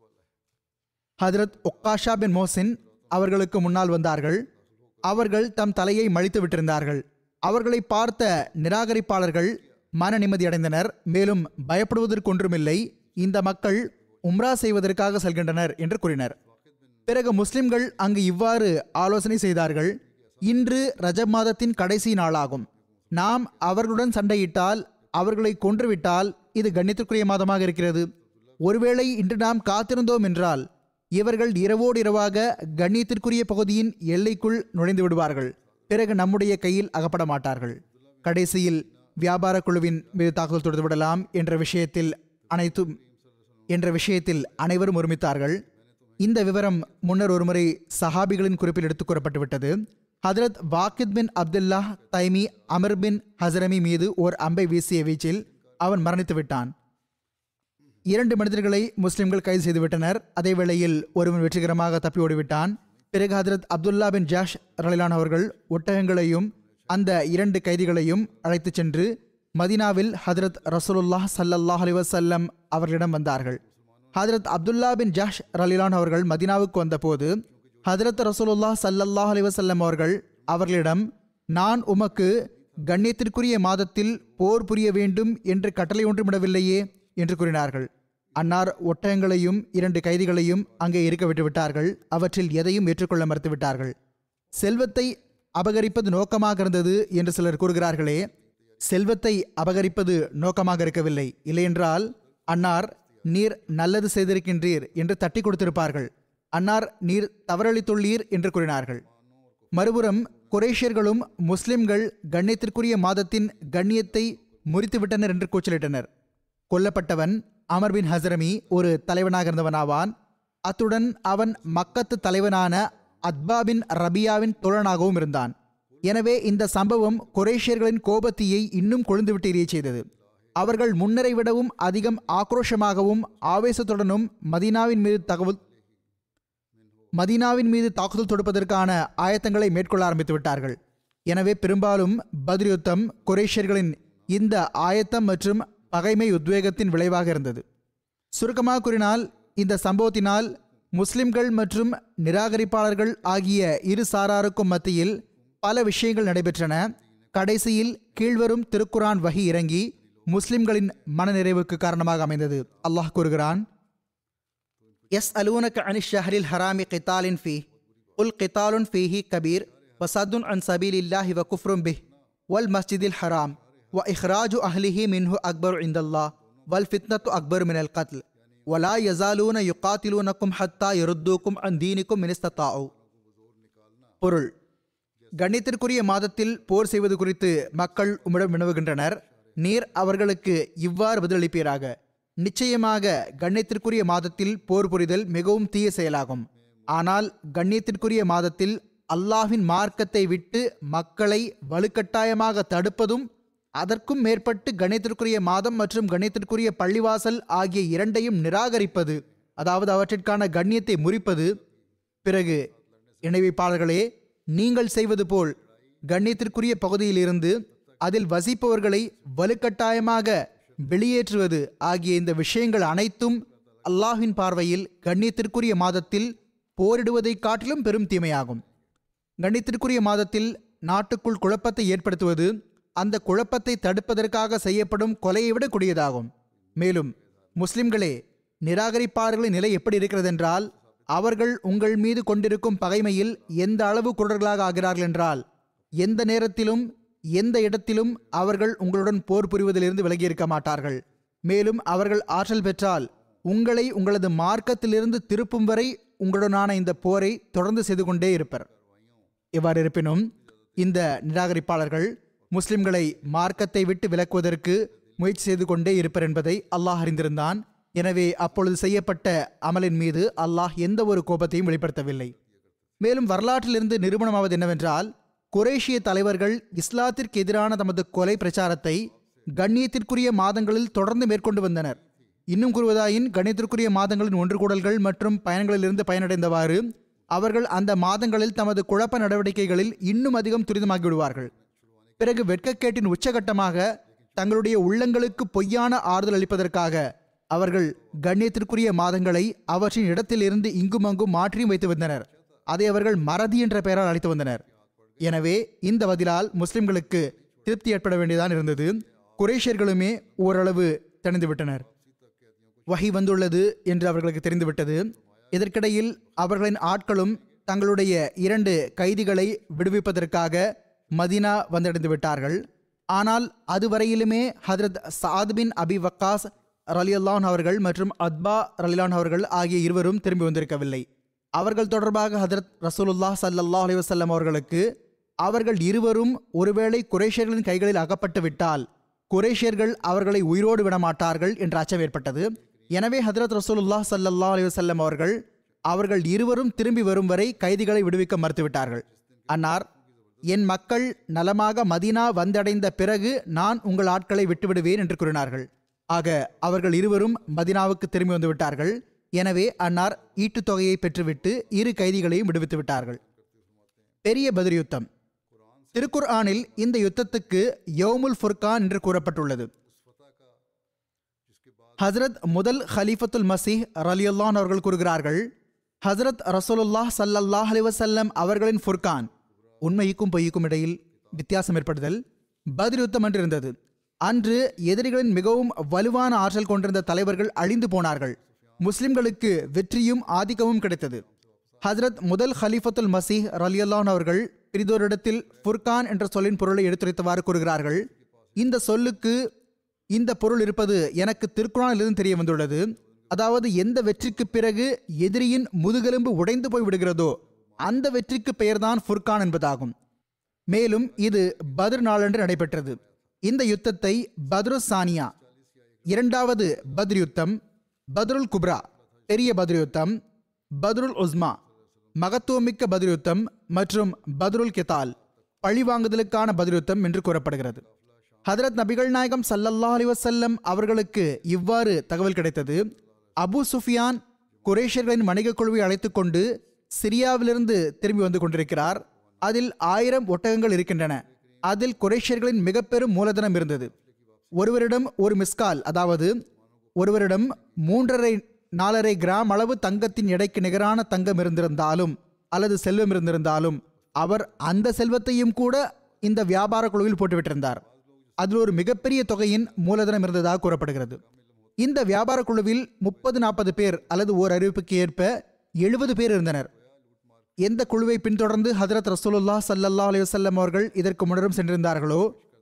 ஹதரத் ஒக்காஷா பின் மோசின் அவர்களுக்கு முன்னால் வந்தார்கள் அவர்கள் தம் தலையை மழித்து விட்டிருந்தார்கள் அவர்களை பார்த்த நிராகரிப்பாளர்கள் மன நிம்மதியடைந்தனர் மேலும் பயப்படுவதற்கொன்றுமில்லை இந்த மக்கள் உம்ரா செய்வதற்காக செல்கின்றனர் என்று கூறினர் பிறகு முஸ்லிம்கள் அங்கு இவ்வாறு ஆலோசனை செய்தார்கள் இன்று ரஜப் மாதத்தின் கடைசி நாளாகும் நாம் அவர்களுடன் சண்டையிட்டால் அவர்களை கொன்றுவிட்டால் இது கண்ணியத்திற்குரிய மாதமாக இருக்கிறது ஒருவேளை இன்று நாம் காத்திருந்தோம் என்றால் இவர்கள் இரவோடு இரவாக கண்ணியத்திற்குரிய பகுதியின் எல்லைக்குள் நுழைந்து விடுவார்கள் பிறகு நம்முடைய கையில் அகப்பட மாட்டார்கள் கடைசியில் வியாபார குழுவின் மீது தாக்குதல் தொடுத்து விடலாம் என்ற விஷயத்தில் அனைத்தும் என்ற விஷயத்தில் அனைவரும் ஒருமித்தார்கள் இந்த விவரம் முன்னர் ஒருமுறை சஹாபிகளின் குறிப்பில் எடுத்துக் கூறப்பட்டு விட்டது ஹதரத் வாக்கித் பின் அப்துல்லா தைமி அமர் பின் ஹசரமி மீது ஓர் அம்பை வீசிய வீச்சில் அவன் மரணித்து விட்டான் இரண்டு மனிதர்களை முஸ்லிம்கள் கைது செய்துவிட்டனர் அதே வேளையில் ஒருவன் வெற்றிகரமாக தப்பி ஓடிவிட்டான் பிறகு ஹதரத் அப்துல்லா பின் ஜாஷ் ரலிலான் அவர்கள் ஒட்டகங்களையும் அந்த இரண்டு கைதிகளையும் அழைத்துச் சென்று மதினாவில் ஹதரத் ரசூலுல்லாஹ் ஸல்லல்லாஹு அலைஹி வஸல்லம் அவர்களிடம் வந்தார்கள் ஹதரத் அப்துல்லா பின் ஜாஷ் ரலிலான் அவர்கள் மதினாவுக்கு வந்தபோது ஹதரத் ரசூலுல்லாஹ் ஸல்லல்லாஹு அலைஹி வஸல்லம் அவர்கள் அவர்களிடம் நான் உமக்கு கண்ணியத்திற்குரிய மாதத்தில் போர் புரிய வேண்டும் என்று கட்டளை ஒன்றுமிடவில்லையே என்று கூறினார்கள் அன்னார் ஒட்டகங்களையும் இரண்டு கைதிகளையும் அங்கே இருக்க விட்டு விட்டார்கள் அவற்றில் எதையும் ஏற்றுக்கொள்ள மறுத்து விட்டார்கள் செல்வத்தை அபகரிப்பது நோக்கமாக இருந்தது என்று சிலர் கூறுகிறார்களே செல்வத்தை அபகரிப்பது நோக்கமாக இருக்கவில்லை இல்லையென்றால் அன்னார் நீர் நல்லது செய்திருக்கின்றீர் என்று தட்டி கொடுத்திருப்பார்கள் அன்னார் நீர் தவறளித்துள்ளீர் என்று கூறினார்கள் மறுபுறம் குரேஷியர்களும் முஸ்லிம்கள் கண்ணியத்திற்குரிய மாதத்தின் கண்ணியத்தை முறித்துவிட்டனர் என்று கூச்சலிட்டனர் கொல்லப்பட்டவன் அமர் பின் ஹசரமி ஒரு தலைவனாக இருந்தவனாவான் அத்துடன் அவன் மக்கத்து தலைவனான அத்பா பின் ரபியாவின் தோழனாகவும் இருந்தான் எனவே இந்த சம்பவம் குரேஷியர்களின் கோபத்தீயை இன்னும் கொழுந்துவிட்டு எரிய செய்தது அவர்கள் முன்னரை விடவும் அதிகம் ஆக்ரோஷமாகவும் ஆவேசத்துடனும் மதீனாவின் மீது தகவல் மதீனாவின் மீது தாக்குதல் தொடுப்பதற்கான ஆயத்தங்களை மேற்கொள்ள ஆரம்பித்து விட்டார்கள் எனவே பெரும்பாலும் பத்ர் யுத்தம் குரேஷியர்களின் இந்த ஆயத்தம் மற்றும் பகைமை உத்வேகத்தின் விளைவாக இருந்தது சுருக்கமாக கூறினால் இந்த சம்பவத்தினால் முஸ்லிம்கள் மற்றும் நிராகரிப்பாளர்கள் ஆகிய இரு சாராருக்கும் மத்தியில் பல விஷயங்கள் நடைபெற்றன கடைசியில் கீழ்வரும் திருக்குரான் வகி இறங்கி முஸ்லிம்களின் மனநிறைவுக்கு காரணமாக அமைந்தது அல்லாஹ் கூறுகிறான் எஸ் அலூனக் அனி ஷஹரில் ஹராமி கித்தாலின் ஃபி உல் கித்தாலுன் ஃபீஹி கபீர் வசதுன் அன் சபீல் இல்லாஹி வ குஃப்ரும் பிஹ் வல் மஸ்ஜிதில் ஹராம் வ இஹ்ராஜு அஹ்லிஹி மின்ஹு அக்பர் இந்தல்லா வல் ஃபித்னத்து அக்பர் மினல் கத்ல் வலா யசாலூன யுகாத்திலூனக்கும் ஹத்தா யருத்தூக்கும் அன் தீனிக்கும் மினிஸ்தத்தாவு பொருள் கண்ணியத்திற்குரிய மாதத்தில் போர் செய்வது குறித்து மக்கள் உம்மிடம் வினவுகின்றனர் நீர் அவர்களுக்கு இவ்வாறு பதிலளிப்பீராக நிச்சயமாக கண்ணியத்திற்குரிய மாதத்தில் போர் புரிதல் மிகவும் தீய செயலாகும் ஆனால் கண்ணியத்திற்குரிய மாதத்தில் அல்லாஹ்வின் மார்க்கத்தை விட்டு மக்களை வலுக்கட்டாயமாக தடுப்பதும் அதற்கும் மேற்பட்டு கணித்திற்குரிய மாதம் மற்றும் கணித்திற்குரிய பள்ளிவாசல் ஆகிய இரண்டையும் நிராகரிப்பது அதாவது அவற்றிற்கான கண்ணியத்தை முறிப்பது பிறகு இணைவைப்பாளர்களே நீங்கள் செய்வது போல் கண்ணியத்திற்குரிய பகுதியிலிருந்து அதில் வசிப்பவர்களை வலுக்கட்டாயமாக வெளியேற்றுவது ஆகிய இந்த விஷயங்கள் அனைத்தும் அல்லாஹ்வின் பார்வையில் கண்ணியத்திற்குரிய மாதத்தில் போரிடுவதைக் காட்டிலும் பெரும் தீமையாகும் கண்ணியத்திற்குரிய மாதத்தில் நாட்டுக்குள் குழப்பத்தை ஏற்படுத்துவது அந்த குழப்பத்தை தடுப்பதற்காக செய்யப்படும் கொலையை விட கொடியதாகும் மேலும் முஸ்லிம்களே நிராகரிப்பாளர்களின் நிலை எப்படி இருக்கிறது என்றால் அவர்கள் உங்கள் மீது கொண்டிருக்கும் பகைமையில் எந்த அளவு குரர்களாக ஆகிறார்கள் என்றால் எந்த நேரத்திலும் எந்த இடத்திலும் அவர்கள் உங்களுடன் போர் புரிவதிலிருந்து விலகியிருக்க மாட்டார்கள் மேலும் அவர்கள் ஆற்றல் பெற்றால் உங்களை உங்களது மார்க்கத்திலிருந்து திருப்பும் வரை உங்களுடனான இந்த போரை தொடர்ந்து செய்து கொண்டே இருப்பர் இவ்வாறு இருப்பினும் இந்த நிராகரிப்பாளர்கள் முஸ்லிம்களை மார்க்கத்தை விட்டு விலக்குவதற்கு முயற்சி செய்து கொண்டே இருப்பர் என்பதை அல்லாஹ் அறிந்திருந்தான் எனவே அப்பொழுது செய்யப்பட்ட அமலின் மீது அல்லாஹ் எந்த ஒரு கோபத்தையும் வெளிப்படுத்தவில்லை மேலும் வரலாற்றிலிருந்து நிரூபணமாவது என்னவென்றால் குரேஷிய தலைவர்கள் இஸ்லாத்திற்கு எதிரான தமது கொலை பிரச்சாரத்தை கண்ணியத்திற்குரிய மாதங்களில் தொடர்ந்து மேற்கொண்டு வந்தனர் இன்னும் கூறுவதாயின் கண்ணியத்திற்குரிய மாதங்களின் ஒன்று கூடல்கள் மற்றும் பயணங்களிலிருந்து பயனடைந்தவாறு அவர்கள் அந்த மாதங்களில் தமது குழப்ப நடவடிக்கைகளில் இன்னும் அதிகம் துரிதமாகி விடுவார்கள் பிறகு வெட்கக்கேட்டின் உச்சகட்டமாக தங்களுடைய உள்ளங்களுக்கு பொய்யான ஆறுதல் அளிப்பதற்காக அவர்கள் கண்ணியத்திற்குரிய மாதங்களை அவற்றின் இடத்திலிருந்து இங்குமங்கும் மாற்றியும் வைத்து வந்தனர் அதை அவர்கள் மறதி என்ற பெயரால் அழைத்து வந்தனர் எனவே இந்த பதிலால் முஸ்லிம்களுக்கு திருப்தி ஏற்பட வேண்டியதான் இருந்தது குரேஷியர்களுமே ஓரளவு தணிந்துவிட்டனர் வகை வந்துள்ளது என்று அவர்களுக்கு தெரிந்துவிட்டது இதற்கிடையில் அவர்களின் ஆட்களும் தங்களுடைய இரண்டு கைதிகளை விடுவிப்பதற்காக மதீனா வந்தடைந்து விட்டார்கள் ஆனால் அதுவரையிலுமே ஹதரத் சாத் பின் அபி வக்காஸ் ரலியல்லான் அவர்கள் மற்றும் அத்பா ரலிலான் அவர்கள் ஆகிய இருவரும் திரும்பி வந்திருக்கவில்லை அவர்கள் தொடர்பாக ஹதரத் ரசூலுல்லாஹ் ஸல்லல்லாஹு அலைஹி வஸல்லம் அவர்களுக்கு அவர்கள் இருவரும் ஒருவேளை குரேஷியர்களின் கைகளில் அகப்பட்டு விட்டால் குரேஷியர்கள் அவர்களை உயிரோடு விடமாட்டார்கள் என்ற அச்சம் ஏற்பட்டது எனவே ஹதரத் ரசூலுல்லாஹ் ஸல்லல்லாஹு அலைஹி வஸல்லம் அவர்கள் அவர்கள் இருவரும் திரும்பி வரும் வரை கைதிகளை விடுவிக்க மறுத்துவிட்டார்கள் அன்னார் என் மக்கள் நலமாக மதீனா வந்தடைந்த பிறகு நான் உங்கள் ஆட்களை விட்டுவிடுவேன் என்று கூறினார்கள் ஆக அவர்கள் இருவரும் மதீனாவுக்கு திரும்பி வந்து விட்டார்கள் எனவே அன்னார் ஈட்டுத் தொகையை பெற்றுவிட்டு இரு கைதிகளையும் விடுவித்து விட்டார்கள் பெரிய பதிர் யுத்தம் திருக்குர்ஆனில் இந்த யுத்தத்துக்கு யௌமுல் ஃபுர்கான் என்று கூறப்பட்டுள்ளது ஹஸ்ரத் முதல் ஹலீஃபத்துல் மசீஹ் ரலியுல்லான் அவர்கள் கூறுகிறார்கள் ஹஸ்ரத் ரசூலுல்லாஹ் ஸல்லல்லாஹு அலைஹி வஸல்லம் அவர்களின் ஃபுர்கான் உண்மைக்கும் பொய்க்கும் இடையில் வித்தியாசம் ஏற்படுதல் பதிர் யுத்தம் என்று இருந்தது அன்று எதிரிகளின் மிகவும் வலுவான ஆற்றல் கொண்டிருந்த தலைவர்கள் அழிந்து போனார்கள் முஸ்லிம்களுக்கு வெற்றியும் ஆதிக்கமும் கிடைத்தது ஹஜ்ரத் முதல் ஹலீஃபத்துல் மசீஹ் ரலியல்லான் அவர்கள் பிரிதோரிடத்தில் ஃபுர்கான் என்ற சொல்லின் பொருளை எடுத்துரைத்தவாறு கூறுகிறார்கள் இந்த சொல்லுக்கு இந்த பொருள் இருப்பது எனக்கு திருக்குறானிலிருந்து தெரிய வந்துள்ளது அதாவது எந்த வெற்றிக்கு பிறகு எதிரியின் முதுகெலும்பு உடைந்து போய் விடுகிறதோ அந்த வெற்றிக்கு பெயர்தான் ஃபுர்கான் என்பதாகும் மேலும் இது பத்ர் நாளன்று நடைபெற்றது இந்த யுத்தத்தை பத்ரு சானியா இரண்டாவது பத்ர் யுத்தம் பத்ருல் குப்ரா பெரிய பத்ர் யுத்தம் பத்ருல் உஸ்மா மகத்துவமிக்க பத்ர் யுத்தம் மற்றும் பத்ருல் கிதால் பழிவாங்குதலுக்கான பத்ர் யுத்தம் என்று கூறப்படுகிறது ஹதரத் நபிகள் நாயகம் ஸல்லல்லாஹு அலைஹி வஸல்லம் அவர்களுக்கு இவ்வாறு தகவல் கிடைத்தது அபு சுஃபியான் குரேஷியர்களின் வணிகக் குழுவை அழைத்துக் கொண்டு சிரியாவிலிருந்து திரும்பி வந்து கொண்டிருக்கிறார் அதில் ஆயிரம் ஒட்டகங்கள் இருக்கின்றன அதில் குரேஷியர்களின் மிக பெரும் மூலதனம் இருந்தது ஒருவரிடம் ஒரு மிஸ்கால் அதாவது ஒருவரிடம் மூன்றரை நாலரை கிராம் அளவு தங்கத்தின் எடைக்கு நிகரான தங்கம் இருந்திருந்தாலும் அல்லது செல்வம் இருந்திருந்தாலும் அவர் அந்த செல்வத்தையும் கூட இந்த வியாபார குழுவில் போட்டுவிட்டிருந்தார் அதில் ஒரு மிகப்பெரிய தொகையின் மூலதனம் இருந்ததாக கூறப்படுகிறது இந்த வியாபார குழுவில் முப்பது நாற்பது பேர் அல்லது ஓர் அறிவிப்புக்கு ஏற்ப எழுபது பேர் இருந்தனர் எந்த குழுவை பின்தொடர்ந்து ஹதரத் ரசூலுல்லாஹ் ஸல்லல்லாஹு அலைஹி வஸல்லம் அவர்கள் இதற்கு முன்னரும் சென்றிருந்தார்களோ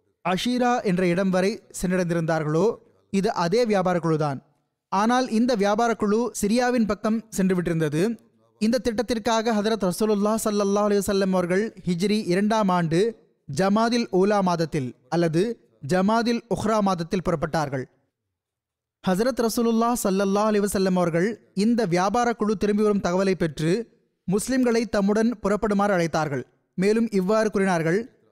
அஷீரா என்ற இடம் வரை சென்றடைந்திருந்தார்களோ இது அதே வியாபார குழுதான் ஆனால் இந்த வியாபார குழு சிரியாவின் பக்கம் சென்று விட்டிருந்தது இந்த திட்டத்திற்காக ஹதரத் ரசூலுல்லாஹ் ஸல்லல்லாஹு அலைஹி வஸல்லம் அவர்கள் ஹிஜ்ரி இரண்டாம் ஆண்டு ஜமாதில் ஊலா மாதத்தில் அல்லது ஜமாதில் உஹ்ரா மாதத்தில் புறப்பட்டார்கள் ஹசரத் ரசூலுல்லாஹ் ஸல்லல்லாஹு அலைஹி வஸல்லம் அவர்கள் இந்த வியாபார குழு திரும்பி வரும் தகவலை பெற்று முஸ்லிம்களை தம்முடன் புறப்படுமாறு அழைத்தார்கள் மேலும் இவ்வாறு கூறினார்கள்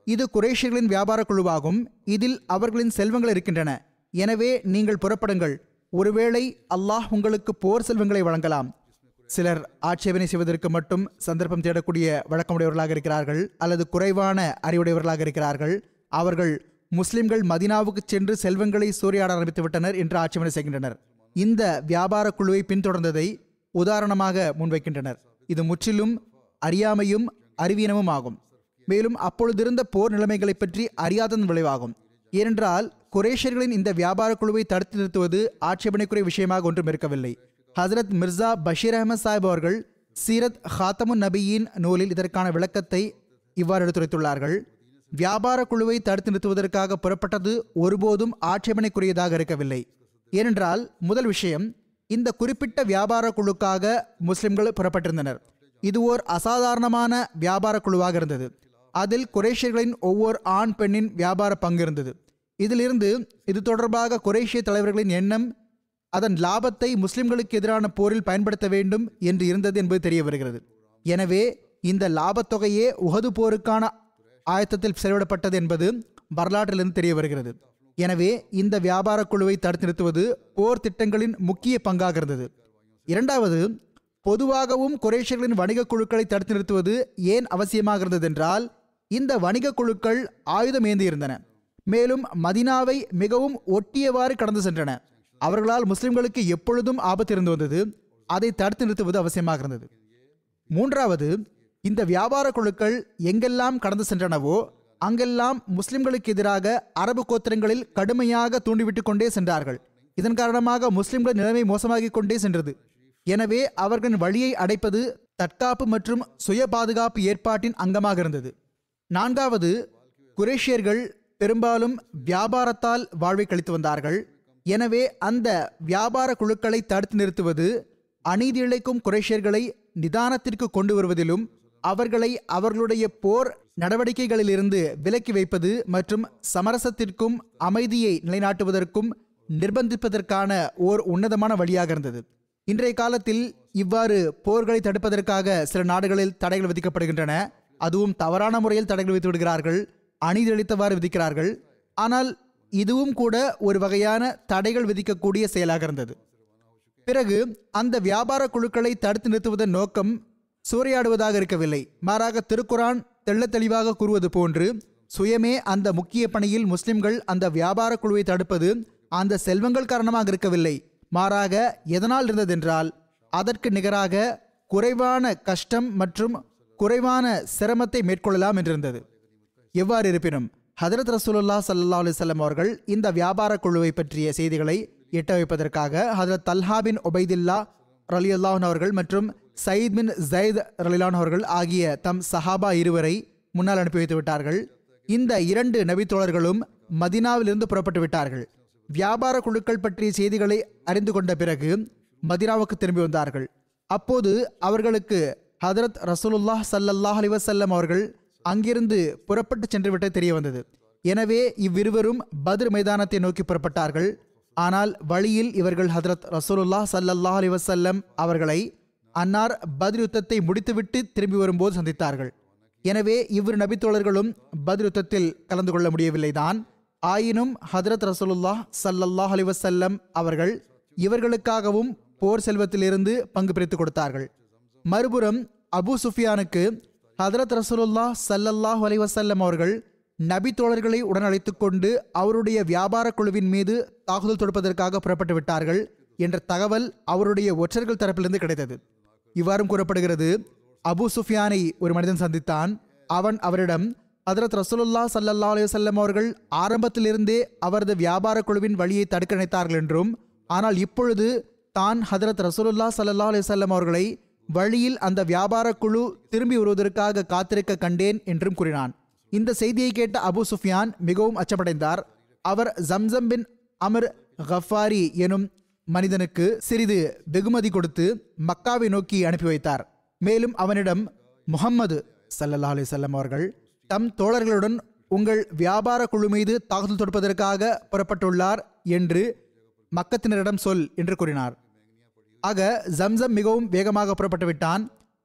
இது குரேஷியர்களின் வியாபார குழுவாகும் இதில் அவர்களின் செல்வங்கள் இருக்கின்றன எனவே நீங்கள் புறப்படுங்கள் ஒருவேளை அல்லாஹ் உங்களுக்கு போர் செல்வங்களை வழங்கலாம் சிலர் ஆட்சேபனை செய்வதற்கு மட்டும் சந்தர்ப்பம் தேடக்கூடிய வழக்கமுடையவர்களாக இருக்கிறார்கள் அல்லது குறைவான அறிவுடையவர்களாக இருக்கிறார்கள் அவர்கள் முஸ்லிம்கள் மதினாவுக்கு சென்று செல்வங்களை சூறையாட ஆரம்பித்து விட்டனர் என்று ஆட்சேபனை செய்கின்றனர் இந்த வியாபார குழுவை பின்தொடர்ந்ததை உதாரணமாக முன்வைக்கின்றனர் இது முற்றிலும் அறியாமையும் அறிவீனமும் ஆகும் மேலும் அப்பொழுதிருந்த போர் நிலைமைகளை பற்றி அறியாததன் விளைவாகும் ஏனென்றால் குரேஷியர்களின் இந்த வியாபார குழுவை தடுத்து நிறுத்துவது ஆட்சேபனைக்குரிய விஷயமாக ஒன்றும் இருக்கவில்லை ஹசரத் மிர்சா பஷீர் அஹமத் சாஹிப் அவர்கள் சீரத் ஹாத்தமுன் நபியின் நூலில் இதற்கான விளக்கத்தை இவ்வாறு எடுத்துரைத்துள்ளார்கள் வியாபார குழுவை தடுத்து நிறுத்துவதற்காக புறப்பட்டது ஒருபோதும் ஆட்சேபனைக்குரியதாக இருக்கவில்லை ஏனென்றால் முதல் விஷயம் இந்த குறிப்பிட்ட வியாபார குழுக்காக முஸ்லிம்கள் புறப்பட்டிருந்தனர் இது ஓர் அசாதாரணமான வியாபார குழுவாக இருந்தது அதில் குரேஷியர்களின் ஒவ்வொரு ஆண் பெண்ணின் வியாபார பங்கு இருந்தது இதிலிருந்து இது தொடர்பாக குரேஷிய தலைவர்களின் எண்ணம் அதன் லாபத்தை முஸ்லிம்களுக்கு எதிரான போரில் பயன்படுத்த வேண்டும் என்று இருந்தது என்பது தெரிய வருகிறது எனவே இந்த லாபத் தொகையே உகது போருக்கான ஆயத்தத்தில் செலவிடப்பட்டது என்பது வரலாற்றிலிருந்து தெரிய வருகிறது எனவே இந்த வியாபார குழுவை தடுத்து நிறுத்துவது போர் திட்டங்களின் முக்கிய பங்காக இருந்தது இரண்டாவது பொதுவாகவும் குரேஷியர்களின் வணிக குழுக்களை தடுத்து நிறுத்துவது ஏன் அவசியமாக இருந்தது என்றால் இந்த வணிக குழுக்கள் ஆயுதம் ஏந்தி இருந்தன மேலும் மதினாவை மிகவும் ஒட்டியவாறு கடந்து சென்றன அவர்களால் முஸ்லிம்களுக்கு எப்பொழுதும் ஆபத்து இருந்து வந்தது அதை தடுத்து நிறுத்துவது அவசியமாக இருந்தது மூன்றாவது இந்த வியாபார குழுக்கள் எங்கெல்லாம் கடந்து சென்றனவோ அங்கெல்லாம் முஸ்லிம்களுக்கு எதிராக அரபு கோத்திரங்களில் கடுமையாக தூண்டிவிட்டு கொண்டே சென்றார்கள் இதன் காரணமாக முஸ்லிம்களின் நிலைமை மோசமாகிக் கொண்டே சென்றது எனவே அவர்களின் வழியை அடைப்பது தற்காப்பு மற்றும் சுய பாதுகாப்பு ஏற்பாட்டின் அங்கமாக இருந்தது நான்காவது குரேஷியர்கள் பெரும்பாலும் வியாபாரத்தால் வாழ்வை கழித்து வந்தார்கள் எனவே அந்த வியாபார குழுக்களை தடுத்து நிறுத்துவது அநீதி இழைக்கும் குரேஷியர்களை நிதானத்திற்கு கொண்டு வருவதிலும் அவர்களை அவர்களுடைய போர் நடவடிக்கைகளிலிருந்து விலக்கி வைப்பது மற்றும் சமரசத்திற்கும் அமைதியை நிலைநாட்டுவதற்கும் நிர்பந்திப்பதற்கான ஓர் உன்னதமான வழியாக இருந்தது இன்றைய காலத்தில் இவ்வாறு போர்களை தடுப்பதற்காக சில நாடுகளில் தடைகள் விதிக்கப்படுகின்றன அதுவும் தவறான முறையில் தடைகள் விதித்து விடுகிறார்கள் அநீதி அளித்தவாறு விதிக்கிறார்கள் ஆனால் இதுவும் கூட ஒரு வகையான தடைகள் விதிக்கக்கூடிய செயலாக இருந்தது பிறகு அந்த வியாபார குழுக்களை தடுத்து நிறுத்துவதன் நோக்கம் சூறையாடுவதாக இருக்கவில்லை மாறாக திருக்குரான் தெள்ளத் தெளிவாக கூறுவது போன்று சுயமே அந்த முக்கிய பணியில் முஸ்லிம்கள் அந்த வியாபார குழுவை தடுப்பது அந்த செல்வங்கள் காரணமாக இருக்கவில்லை மாறாக எதனால் இருந்ததென்றால் அதற்கு நிகராக குறைவான கஷ்டம் மற்றும் குறைவான சிரமத்தை மேற்கொள்ளலாம் என்றிருந்தது எவ்வாறு இருப்பினும் ஹதரத் ரசூலுல்லா சல்லா அலிசல்லம் அவர்கள் இந்த வியாபார குழுவை பற்றிய செய்திகளை எட்ட வைப்பதற்காக ஹதரத் தல்ஹா பின் ஒபைதில்லா ரலி அல்லாஹன் அவர்கள் மற்றும் சயீத் பின் ஜயத் ரலிலான் அவர்கள் ஆகிய தம் சஹாபா இருவரை முன்னால் அனுப்பி வைத்து விட்டார்கள் இந்த இரண்டு நபித்தோழர்களும் மதினாவிலிருந்து புறப்பட்டு விட்டார்கள் வியாபார குழுக்கள் பற்றிய செய்திகளை அறிந்து கொண்ட பிறகு மதினாவுக்கு திரும்பி வந்தார்கள் அப்போது அவர்களுக்கு ஹதரத் ரசூலுல்லாஹ் சல்லல்லாஹ் அலி வசல்லம் அவர்கள் அங்கிருந்து புறப்பட்டு சென்று விட்டு தெரிய வந்தது எனவே இவ்விருவரும் பத்ர் மைதானத்தை நோக்கி புறப்பட்டார்கள் ஆனால் வழியில் இவர்கள் ஹதரத் ரசூலுல்லாஹ் சல்லல்லாஹ் அலி வசல்லம் அவர்களை அன்னார் பத்ர் யுத்தத்தை முடித்துவிட்டு திரும்பி வரும்போது சந்தித்தார்கள் எனவே இவ்விரு நபித்தோழர்களும் பத்ர் யுத்தத்தில் கலந்து கொள்ள முடியவில்லைதான் ஆயினும் ஹதரத் ரசூலுல்லாஹ் சல்லல்லாஹ் அலி வசல்லம் அவர்கள் இவர்களுக்காகவும் போர் செல்வத்திலிருந்து பங்கு பிரித்து கொடுத்தார்கள் மறுபுறம் அபு சுஃபியானுக்கு ஹதரத் ரசூலுல்லா சல்லல்லாஹ் அலி வசல்லம் அவர்கள் நபி தோழர்களை உடன் அழைத்துக் கொண்டு அவருடைய வியாபார குழுவின் மீது தாக்குதல் தொடுப்பதற்காக புறப்பட்டு விட்டார்கள் என்ற தகவல் அவருடைய ஒற்றர்கள் தரப்பிலிருந்து கிடைத்தது இவ்வாறும் கூறப்படுகிறது அபு சுஃபியானை ஒரு மனிதன் சந்தித்தான் அவன் அவரிடம் ஹதரத் ரசூலுல்லா சல்லல்லா அலி வசல்லம் அவர்கள் ஆரம்பத்திலிருந்தே அவரது வியாபார குழுவின் வழியை தடுக்க நினைத்தார்கள் என்றும் ஆனால் இப்பொழுது தான் ஹதரத் ரசூலுல்லா சல்லல்லா அலி வல்லம் அவர்களை வழியில் அந்த வியாபார குழு திரும்பி வருவதற்காக காத்திருக்க கண்டேன் என்றும் கூறினான் இந்த செய்தியை கேட்ட அபு சுஃபியான் மிகவும் அச்சமடைந்தார் அவர் ஜம்சம் பின் அமர் கஃபாரி எனும் மனிதனுக்கு சிறிது வெகுமதி கொடுத்து மக்காவை நோக்கி அனுப்பி வைத்தார் மேலும் அவனிடம் முஹம்மது சல்லல்லா அலிசல்லம் அவர்கள் தம் தோழர்களுடன் உங்கள் வியாபார குழு மீது தாக்குதல் தொடுப்பதற்காக புறப்பட்டுள்ளார் என்று மக்கத்தினரிடம் சொல் என்று கூறினார் ஆக ஜம்சம் மிகவும் வேகமாக புறப்பட்டு விட்டான்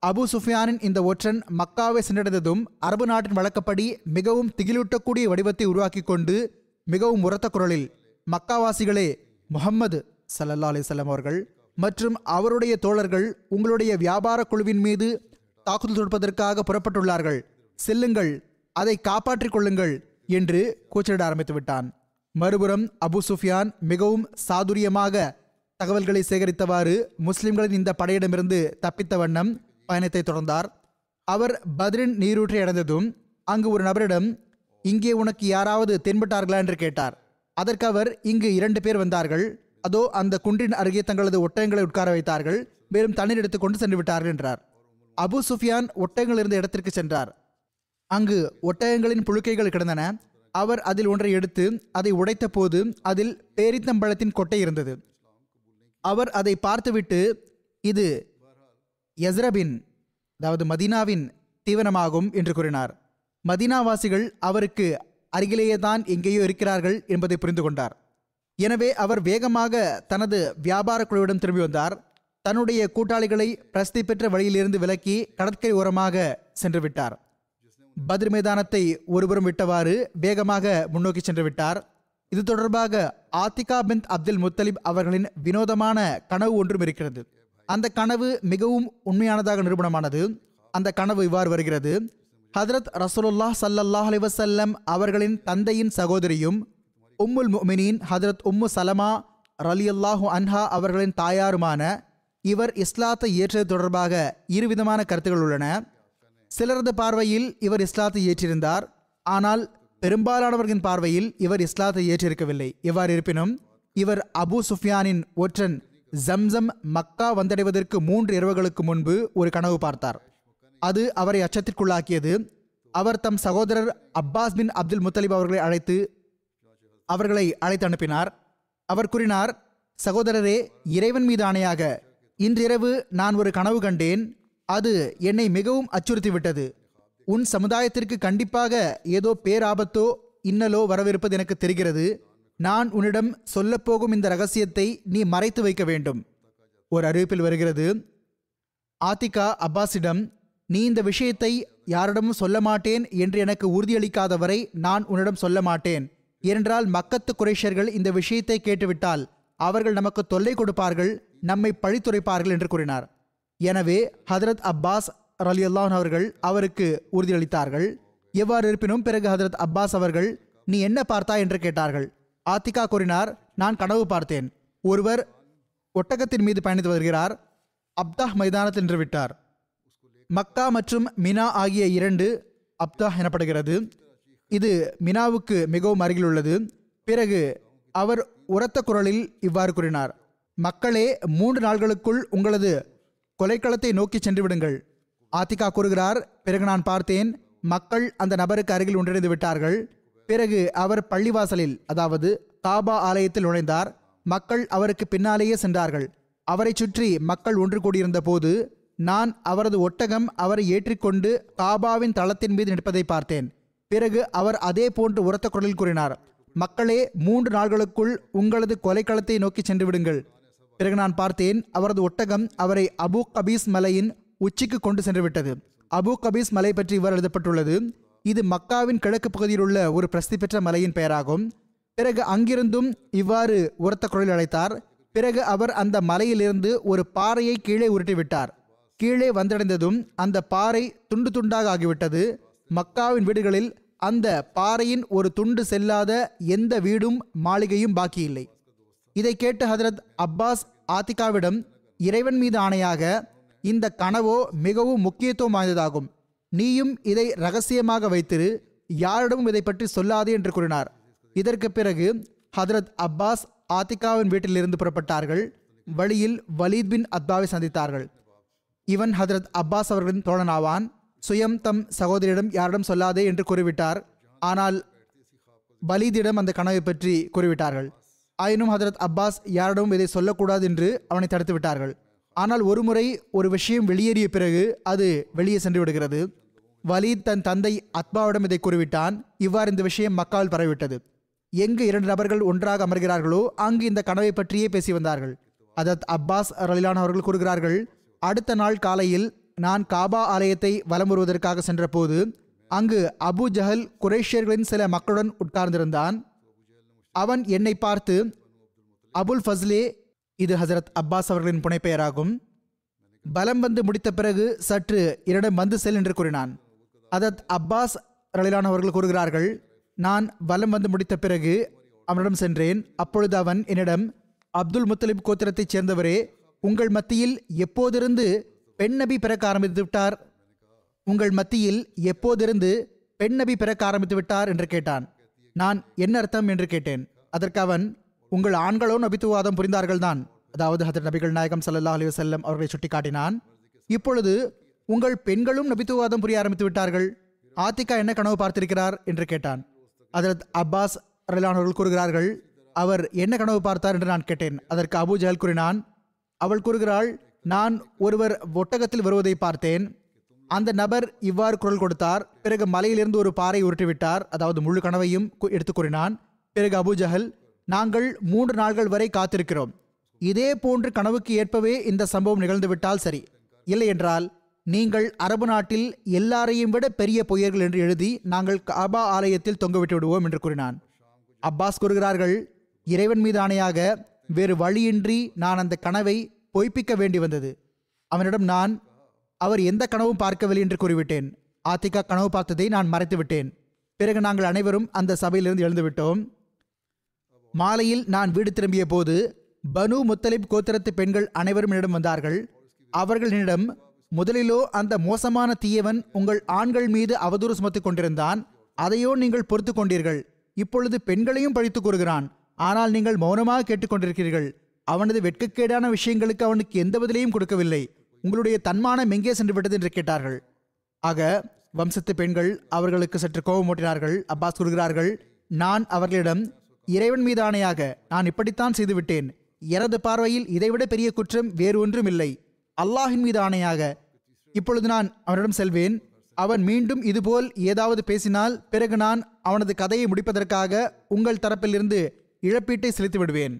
அபு சுஃபியானின் இந்த ஒற்றன் மக்காவை சென்றடைந்ததும் அரபு நாட்டின் வழக்கப்படி மிகவும் திகிலூட்டக்கூடிய வடிவத்தை உருவாக்கி கொண்டு மிகவும் உரத்த குரலில் மக்காவாசிகளே முஹம்மது ஸல்லல்லாஹு அலைஹி வஸல்லம் அவர்கள் மற்றும் அவருடைய தோழர்கள் உங்களுடைய வியாபார குழுவின் மீது தாக்குதல் தொடுப்பதற்காக புறப்பட்டுள்ளார்கள் செல்லுங்கள் அதை காப்பாற்றிக் கொள்ளுங்கள் என்று கூச்சலிட ஆரம்பித்து விட்டான் மறுபுறம் அபு சுஃபியான் மிகவும் சாதுரியமாக தகவல்களை சேகரித்தவாறு முஸ்லிம்களின் இந்த படையிடமிருந்து தப்பித்த வண்ணம் பயணத்தை தொடர்ந்தார் அவர் பத்ரின் நீரூற்றை அடைந்ததும் அங்கு ஒரு நபரிடம் இங்கே உனக்கு யாராவது தென்பட்டார்களா என்று கேட்டார் அதற்கு அவர் இங்கு இரண்டு பேர் வந்தார்கள் அதோ அந்த குன்றின் அருகே தங்களது ஒட்டகங்களை உட்கார வைத்தார்கள் மேலும் தண்ணீர் எடுத்துக்கொண்டு சென்று விட்டார்கள் என்றார் அபு சுஃபியான் ஒட்டகங்கள் இருந்த இடத்திற்கு சென்றார் அங்கு ஒட்டகங்களின் புழுக்கைகள் கிடந்தன அவர் அதில் ஒன்றை எடுத்து அதை உடைத்த போது அதில் பேரித்தம்பழத்தின் கொட்டை இருந்தது அவர் அதை பார்த்துவிட்டு இது யஸ்ரபின் அதாவது மதீனாவின் தீவனமாகும் என்று கூறினார் மதீனாவாசிகள் அவருக்கு அருகிலேயே தான் எங்கேயோ இருக்கிறார்கள் என்பதை புரிந்து கொண்டார் எனவே அவர் வேகமாக தனது வியாபார குழுவிடம் திரும்பி வந்தார் தன்னுடைய கூட்டாளிகளை பிரசித்தி பெற்ற வழியிலிருந்து விலக்கி கடற்கரை ஓரமாக சென்று விட்டார் பத்ர் மைதானத்தை ஒருபுறம் விட்டவாறு வேகமாக முன்னோக்கி சென்று விட்டார் இது தொடர்பாக ஆத்திகா பின் அப்துல் முத்தலிப் அவர்களின் வினோதமான கனவு ஒன்றும் இருக்கிறது அந்த கனவு மிகவும் உண்மையானதாக நிரூபணமானது அந்த கனவு இவ்வாறு வருகிறது ஹதரத் ரசூலுல்லாஹ் ஸல்லல்லாஹு அலைஹி வஸல்லம் அவர்களின் தந்தையின் சகோதரியும் உம்முல் முஃமினீன் ஹதரத் உம்மு சலமா ரலியல்லாஹு அன்ஹா அவர்களின் தாயாருமான இவர் இஸ்லாத்தை ஏற்றது தொடர்பாக இருவிதமான கருத்துகள் உள்ளன சிலரது பார்வையில் இவர் இஸ்லாத்தை ஏற்றிருந்தார் ஆனால் பெரும்பாலானவர்களின் பார்வையில் இவர் இஸ்லாத்தை ஏற்றிருக்கவில்லை எவ்வாறு இருப்பினும் இவர் அபு சுஃபியானின் ஒற்றன் ஜம்சம் மக்கா வந்தடைவதற்கு மூன்று இரவுகளுக்கு முன்பு ஒரு கனவு பார்த்தார் அது அவரை அச்சத்திற்குள்ளாக்கியது அவர் தம் சகோதரர் அப்பாஸ் பின் அப்துல் முத்தலிப் அவர்களை அழைத்து அவர்களை அழைத்து அனுப்பினார் அவர் கூறினார் சகோதரரே இறைவன் மீது ஆணையாக இன்றிரவு நான் ஒரு கனவு கண்டேன் அது என்னை மிகவும் அச்சுறுத்திவிட்டது உன் சமுதாயத்திற்கு கண்டிப்பாக ஏதோ பேராபத்தோ இன்னலோ வரவிருப்பது எனக்கு தெரிகிறது நான் உன்னிடம் சொல்லப்போகும் இந்த ரகசியத்தை நீ மறைத்து வைக்க வேண்டும் ஒரு அறிவிப்பில் வருகிறது ஆத்திகா அப்பாஸிடம் நீ இந்த விஷயத்தை யாரிடமும் சொல்ல மாட்டேன் என்று எனக்கு உறுதியளிக்காதவரை நான் உன்னிடம் சொல்ல மாட்டேன் ஏனென்றால் மக்கத்து குறைஷர்கள் இந்த விஷயத்தை கேட்டுவிட்டால் அவர்கள் நமக்கு தொல்லை கொடுப்பார்கள் நம்மை பழித்துரைப்பார்கள் என்று கூறினார் எனவே ஹதரத் அப்பாஸ் ரலியல்லான் அவர்கள் அவருக்கு உறுதியளித்தார்கள் எவ்வாறு இருப்பினும் பிறகு ஹதரத் அப்பாஸ் அவர்கள் நீ என்ன பார்த்தாய் என்று கேட்டார்கள் ஆத்திகா கூறினார் நான் கனவு பார்த்தேன் ஒருவர் ஒட்டகத்தின் மீது பயணித்து வருகிறார் அப்தாஹ் மைதானத்தில் நின்று விட்டார் மக்கா மற்றும் மினா ஆகிய இரண்டு அப்தாஹ் எனப்படுகிறது இது மினாவுக்கு மிகவும் அருகில் உள்ளது பிறகு அவர் உரத்த குரலில் இவ்வாறு கூறினார் மக்களே மூன்று நாள்களுக்குள் உங்களது கொலைக்களத்தை நோக்கி சென்று விடுங்கள் ஆத்திகா கூறுகிறார் பிறகு நான் பார்த்தேன் மக்கள் அந்த நபருக்கு அருகில் ஒன்றிணைந்து விட்டார்கள் பிறகு அவர் பள்ளிவாசலில் அதாவது காபா ஆலயத்தில் நுழைந்தார் மக்கள் அவருக்கு பின்னாலேயே சென்றார்கள் அவரை சுற்றி மக்கள் ஒன்று கூடியிருந்த போது நான் அவரது ஒட்டகம் அவரை ஏற்றிக்கொண்டு காபாவின் தளத்தின் மீது நிற்பதை பார்த்தேன் பிறகு அவர் அதே போன்று உரத்த குரலில் கூறினார் மக்களே மூன்று நாள்களுக்குள் உங்களது கொலைக்களத்தை நோக்கி சென்று விடுங்கள் பிறகு நான் பார்த்தேன் அவரது ஒட்டகம் அவரை அபு கபீஸ் மலையின் உச்சிக்கு கொண்டு சென்று விட்டது அபு கபீஸ் மலை பற்றி இவ்வாறு எழுதப்பட்டுள்ளது இது மக்காவின் கிழக்கு பகுதியில் உள்ள ஒரு பிரசித்தி பெற்ற மலையின் பெயராகும் பிறகு அங்கிருந்தும் இவ்வாறு உரத்த குரலில் அழைத்தார் பிறகு அவர் அந்த மலையிலிருந்து ஒரு பாறையை கீழே உருட்டி விட்டார் கீழே வந்தடைந்ததும் அந்த பாறை துண்டு துண்டாக ஆகிவிட்டது மக்காவின் வீடுகளில் அந்த பாறையின் ஒரு துண்டு செல்லாத எந்த வீடும் மாளிகையும் பாக்கியில்லை இதை கேட்டு ஹதரத் அப்பாஸ் ஆத்திகாவிடம் இறைவன் மீது ஆணையாக இந்த கனவோ மிகவும் முக்கியத்துவம் வாய்ந்ததாகும் நீயும் இதை ரகசியமாக வைத்திரு யாரிடமும் இதை பற்றி சொல்லாதே என்று கூறினார் இதற்கு பிறகு ஹதரத் அப்பாஸ் ஆத்திகாவின் வீட்டிலிருந்து புறப்பட்டார்கள் வழியில் வலீத் பின் அத்பாவை சந்தித்தார்கள் இவன் ஹதரத் அப்பாஸ் அவர்களின் தோழனாவான் சுயம் தம் சகோதரியிடம் யாரிடம் சொல்லாதே என்று கூறிவிட்டார் ஆனால் பலீதிடம் அந்த கனவை பற்றி கூறிவிட்டார்கள் ஆயினும் ஹதரத் அப்பாஸ் யாரிடமும் இதை சொல்லக்கூடாது என்று அவனை தடுத்து விட்டார்கள் ஆனால் ஒருமுறை ஒரு விஷயம் வெளியேறிய பிறகு அது வெளியே சென்று விடுகிறது வலீத் தன் தந்தை அத்பாவிடம் இதை கூறிவிட்டான் இவ்வாறு இந்த விஷயம் மக்காவில் பரவிவிட்டது எங்கு இரண்டு நபர்கள் ஒன்றாக அமர்கிறார்களோ அங்கு இந்த கனவை பற்றியே பேசி வந்தார்கள் அதத் அப்பாஸ் ரலிலான் அவர்கள் கூறுகிறார்கள் அடுத்த நாள் காலையில் நான் காபா ஆலயத்தை வலம் வருவதற்காக சென்றபோது அங்கு அபு ஜஹல் குரேஷியர்களின் சில மக்களுடன் உட்கார்ந்திருந்தான் அவன் என்னை பார்த்து அபுல் ஃபஸ்லே இது ஹசரத் அப்பாஸ் அவர்களின் புனைப்பெயராகும் பலம் வந்து முடித்த பிறகு சற்று என்னிடம் வந்து செல் என்று கூறினான் அதத் அப்பாஸ் ரலிலான் அவர்கள் கூறுகிறார்கள் நான் பலம் வந்து முடித்த பிறகு அவனிடம் சென்றேன் அப்பொழுது அவன் என்னிடம் அப்துல் முத்தலிப் கோத்திரத்தைச் சேர்ந்தவரே உங்கள் மத்தியில் எப்போதிருந்து பெண் நபி பிறக்க ஆரம்பித்து விட்டார் உங்கள் மத்தியில் எப்போதிருந்து பெண் நபி பிறக்க ஆரம்பித்து விட்டார் என்று கேட்டான் நான் என்ன அர்த்தம் என்று கேட்டேன் அதற்கு அவன் உங்கள் ஆண்களோ நபித்துவாதம் புரிந்தார்கள்தான் அதாவது ஹதர் நபிகள் நாயகம் ஸல்லல்லாஹு அலைஹி வஸல்லம் அவர்களை சுட்டிக்காட்டினான் இப்பொழுது உங்கள் பெண்களும் நபித்துவாதம் புரிய ஆரம்பித்து விட்டார்கள் ஆத்திகா என்ன கனவு பார்த்திருக்கிறார் என்று கேட்டான் அதரத் அப்பாஸ் ரலிலான் அவர்கள் கூறுகிறார்கள் அவர் என்ன கனவு பார்த்தார் என்று நான் கேட்டேன் அதற்கு அபூ ஜஹல் கூறினான் அவள் கூறுகிறாள் நான் ஒருவர் ஒட்டகத்தில் வருவதை பார்த்தேன் அந்த நபர் இவ்வாறு குரல் கொடுத்தார் பிறகு மலையிலிருந்து ஒரு பாறை உருட்டிவிட்டார் அதாவது முழு கனவையும் கு- எடுத்துக் கூறினான் பிறகு அபூ ஜஹல் நாங்கள் மூன்று நாள்கள் வரை காத்திருக்கிறோம் இதே போன்று கனவுக்கு ஏற்பவே இந்த சம்பவம் நிகழ்ந்துவிட்டால் சரி இல்லை என்றால் நீங்கள் அரபு நாட்டில் எல்லாரையும் விட பெரிய பொய்யர்கள் என்று எழுதி நாங்கள் காபா ஆலயத்தில் தொங்கவிட்டு விடுவோம் என்று கூறினான் அப்பாஸ் கூறுகிறார்கள் இறைவன் மீது ஆணையாக வேறு வழியின்றி நான் அந்த கனவை பொய்ப்பிக்க வேண்டி வந்தது அவனிடம் நான் அவர் எந்த கனவும் பார்க்கவில்லை என்று கூறிவிட்டேன் ஆத்திகா கனவு பார்த்ததை நான் மறைத்து விட்டேன் பிறகு நாங்கள் அனைவரும் அந்த சபையிலிருந்து எழுந்துவிட்டோம் மாலையில் நான் வீடு திரும்பிய போது பனு முத்தலிப் கோத்திரத்து பெண்கள் அனைவரும் என்னிடம் வந்தார்கள் அவர்கள் என்னிடம் முதலிலோ அந்த மோசமான தீயவன் உங்கள் ஆண்கள் மீது அவதூறு சுமத்திக் கொண்டிருந்தான் அதையோ நீங்கள் பொறுத்து கொண்டீர்கள் இப்பொழுது பெண்களையும் பழித்து கூறுகிறான் ஆனால் நீங்கள் மௌனமாக கேட்டுக்கொண்டிருக்கிறீர்கள் அவனது வெட்கக்கேடான விஷயங்களுக்கு அவனுக்கு எந்த பதிலையும் கொடுக்கவில்லை உங்களுடைய தன்மானம் எங்கே சென்று விட்டது என்று கேட்டார்கள் ஆக வம்சத்து பெண்கள் அவர்களுக்கு சற்று கோபமூட்டினார்கள் அப்பாஸ் கூறுகிறார்கள் நான் அவர்களிடம் இறைவன் மீது ஆணையாக நான் இப்படித்தான் செய்துவிட்டேன் எனது பார்வையில் இதைவிட பெரிய குற்றம் வேறு ஒன்றும் இல்லை அல்லாஹின் மீது ஆணையாக இப்பொழுது நான் அவனிடம் செல்வேன் அவன் மீண்டும் இதுபோல் ஏதாவது பேசினால் பிறகு நான் அவனது கதையை முடிப்பதற்காக உங்கள் தரப்பிலிருந்து இழப்பீட்டை செலுத்தி விடுவேன்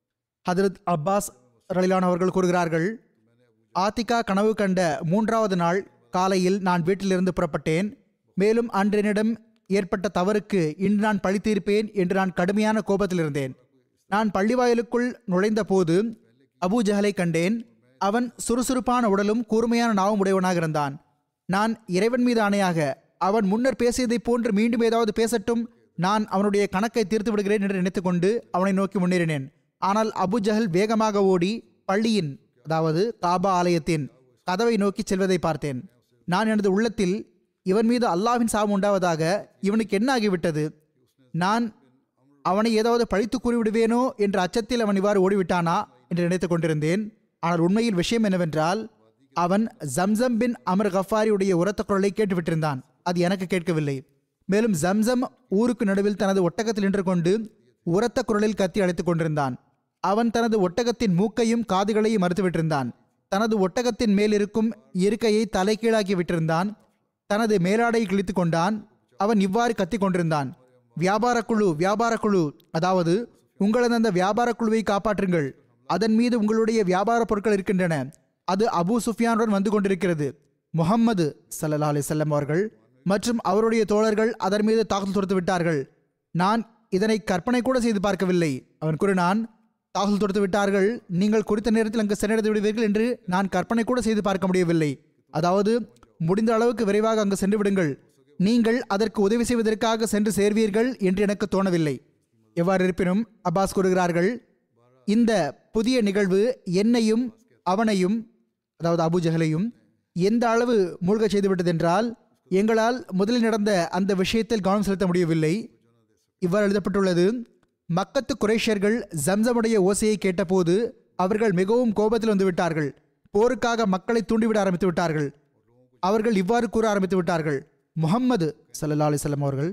ஹதரத் அப்பாஸ் ரலிலான் அவர்கள் கூறுகிறார்கள் ஆத்திகா கனவு கண்ட மூன்றாவது நாள் காலையில் நான் வீட்டிலிருந்து புறப்பட்டேன் மேலும் அன்றெனிடம் ஏற்பட்ட தவறுக்கு இன்று நான் பழி தீர்ப்பேன் என்று நான் கடுமையான கோபத்தில் இருந்தேன் நான் பள்ளிவாயலுக்குள் நுழைந்த போது அபூ ஜஹலை கண்டேன் அவன் சுறுசுறுப்பான உடலும் கூர்மையான நாவும் உடையவனாக இருந்தான் நான் இறைவன் மீது ஆணையாக அவன் முன்னர் பேசியதைப் போன்று மீண்டும் ஏதாவது பேசட்டும் நான் அவனுடைய கணக்கை தீர்த்து விடுகிறேன் என்று நினைத்துக்கொண்டு அவனை நோக்கி முன்னேறினேன் ஆனால் அபு ஜஹல் வேகமாக ஓடி பள்ளியின் அதாவது காபா ஆலயத்தின் கதவை நோக்கி செல்வதை பார்த்தேன் நான் எனது உள்ளத்தில் இவன் மீது அல்லாஹ்வின் சாபம் உண்டாவதாக இவனுக்கு என்ன ஆகிவிட்டது நான் அவனை ஏதாவது பழித்து கூறிவிடுவேனோ என்ற அச்சத்தில் அவன் இவ்வாறு ஓடிவிட்டானா என்று நினைத்துக் கொண்டிருந்தேன் ஆனால் உண்மையில் விஷயம் என்னவென்றால் அவன் ஜம்சம் பின் அமர் கஃபாரியுடைய உரத்த குரலை கேட்டுவிட்டிருந்தான் அது எனக்கு கேட்கவில்லை மேலும் ஜம்சம் ஊருக்கு நடுவில் தனது ஒட்டகத்தில் நின்று கொண்டு உரத்த குரலில் கத்தி அழைத்துக் கொண்டிருந்தான் அவன் தனது ஒட்டகத்தின் மூக்கையும் காதுகளையும் மறுத்துவிட்டிருந்தான் தனது ஒட்டகத்தின் மேலிருக்கும் இருக்கையை தலைகீழாக்கி விட்டிருந்தான் தனது மேலாடையை கிழித்து கொண்டான் அவன் இவ்வாறு கத்திக் கொண்டிருந்தான் வியாபார குழு வியாபார குழு அதாவது உங்களது அந்த வியாபார குழுவை காப்பாற்றுங்கள் அதன் மீது உங்களுடைய வியாபார பொருட்கள் இருக்கின்றன அது அபூ சுஃபியானுடன் வந்து கொண்டிருக்கிறது முஹம்மது ஸல்லல்லாஹு அலைஹி வஸல்லம் அவர்கள் மற்றும் அவருடைய தோழர்கள் அதன் மீது தாக்குதல் தொடுத்து விட்டார்கள் நான் இதனை கற்பனை கூட செய்து பார்க்கவில்லை அவன் கூறினான் தாக்குதல் தொடுத்து விட்டார்கள் நீங்கள் குறித்த நேரத்தில் அங்கு சென்றடைந்து விடுவீர்கள் என்று நான் கற்பனை கூட செய்து பார்க்க முடியவில்லை அதாவது முடிந்த அளவுக்கு விரைவாக அங்கு சென்று விடுங்கள் நீங்கள் அதற்கு உதவி செய்வதற்காக சென்று சேர்வீர்கள் என்று எனக்கு தோணவில்லை எவ்வாறு இருப்பினும் அப்பாஸ் கூறுகிறார்கள் இந்த புதிய நிகழ்வு என்னையும் அவனையும் அதாவது அபு ஜஹலையும் எந்த அளவு மூழ்க செய்துவிட்டதென்றால் எங்களால் முதலில் நடந்த அந்த விஷயத்தில் கவனம் செலுத்த முடியவில்லை இவ்வாறு எழுதப்பட்டுள்ளது மக்கத்து குரேஷியர்கள் ஜம்சமுடைய ஓசையை கேட்டபோது அவர்கள் மிகவும் கோபத்தில் வந்து விட்டார்கள் போருக்காக மக்களை தூண்டிவிட ஆரம்பித்து விட்டார்கள் அவர்கள் இவ்வாறு கூற ஆரம்பித்து விட்டார்கள் முஹம்மது ஸல்லல்லாஹு அலைஹி வஸல்லம் அவர்கள்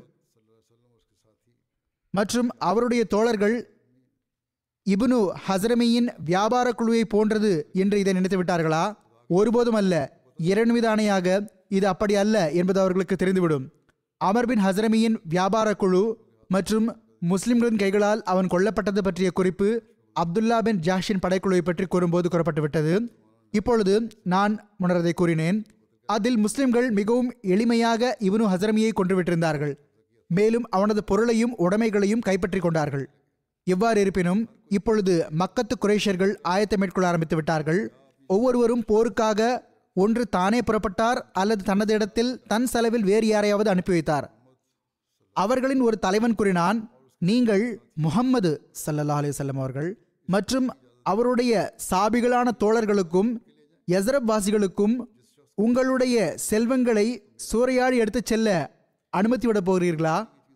மற்றும் அவருடைய தோழர்கள் இப்னு ஹசரமியின் வியாபார குழுவை போன்றது என்று இதை நினைத்து விட்டார்களா ஒருபோதும் அல்ல இரண் மீது ஆணையாக இது அப்படி அல்ல என்பது அவர்களுக்கு தெரிந்துவிடும் அமர் பின் ஹசரமியின் வியாபார குழு மற்றும் முஸ்லிம்களின் கைகளால் அவன் கொல்லப்பட்டது பற்றிய குறிப்பு அப்துல்லா பின் ஜாஷின் படைக்குழுவை பற்றி கூறும்போது கூறப்பட்டுவிட்டது இப்பொழுது நான் முன்னரதை கூறினேன் அதில் முஸ்லிம்கள் மிகவும் எளிமையாக இவனு ஹசரமியை கொன்றுவிட்டிருந்தார்கள் மேலும் அவனது பொருளையும் உடைமைகளையும் கைப்பற்றி கொண்டார்கள் எவ்வாறு இருப்பினும் இப்பொழுது மக்கத்து குரேஷர்கள் ஆயத்தம் மேற்கொள்ள ஆரம்பித்து விட்டார்கள் ஒவ்வொருவரும் போருக்காக ஒன்று தானே புறப்பட்டார் அல்லது தனது இடத்தில் தன் செலவில் வேறு யாரையாவது அனுப்பி வைத்தார் அவர்களின் ஒரு தலைவன் கூறினான் நீங்கள் முஹம்மது ஸல்லல்லாஹு அலைஹி வஸல்லம் அவர்கள் மற்றும் அவருடைய சாபிகளான தோழர்களுக்கும் யஸ்ரப் வாசிகளுக்கும் உங்களுடைய செல்வங்களை சூறையாடி எடுத்துச் செல்ல அனுமதி விட போகிறீர்களா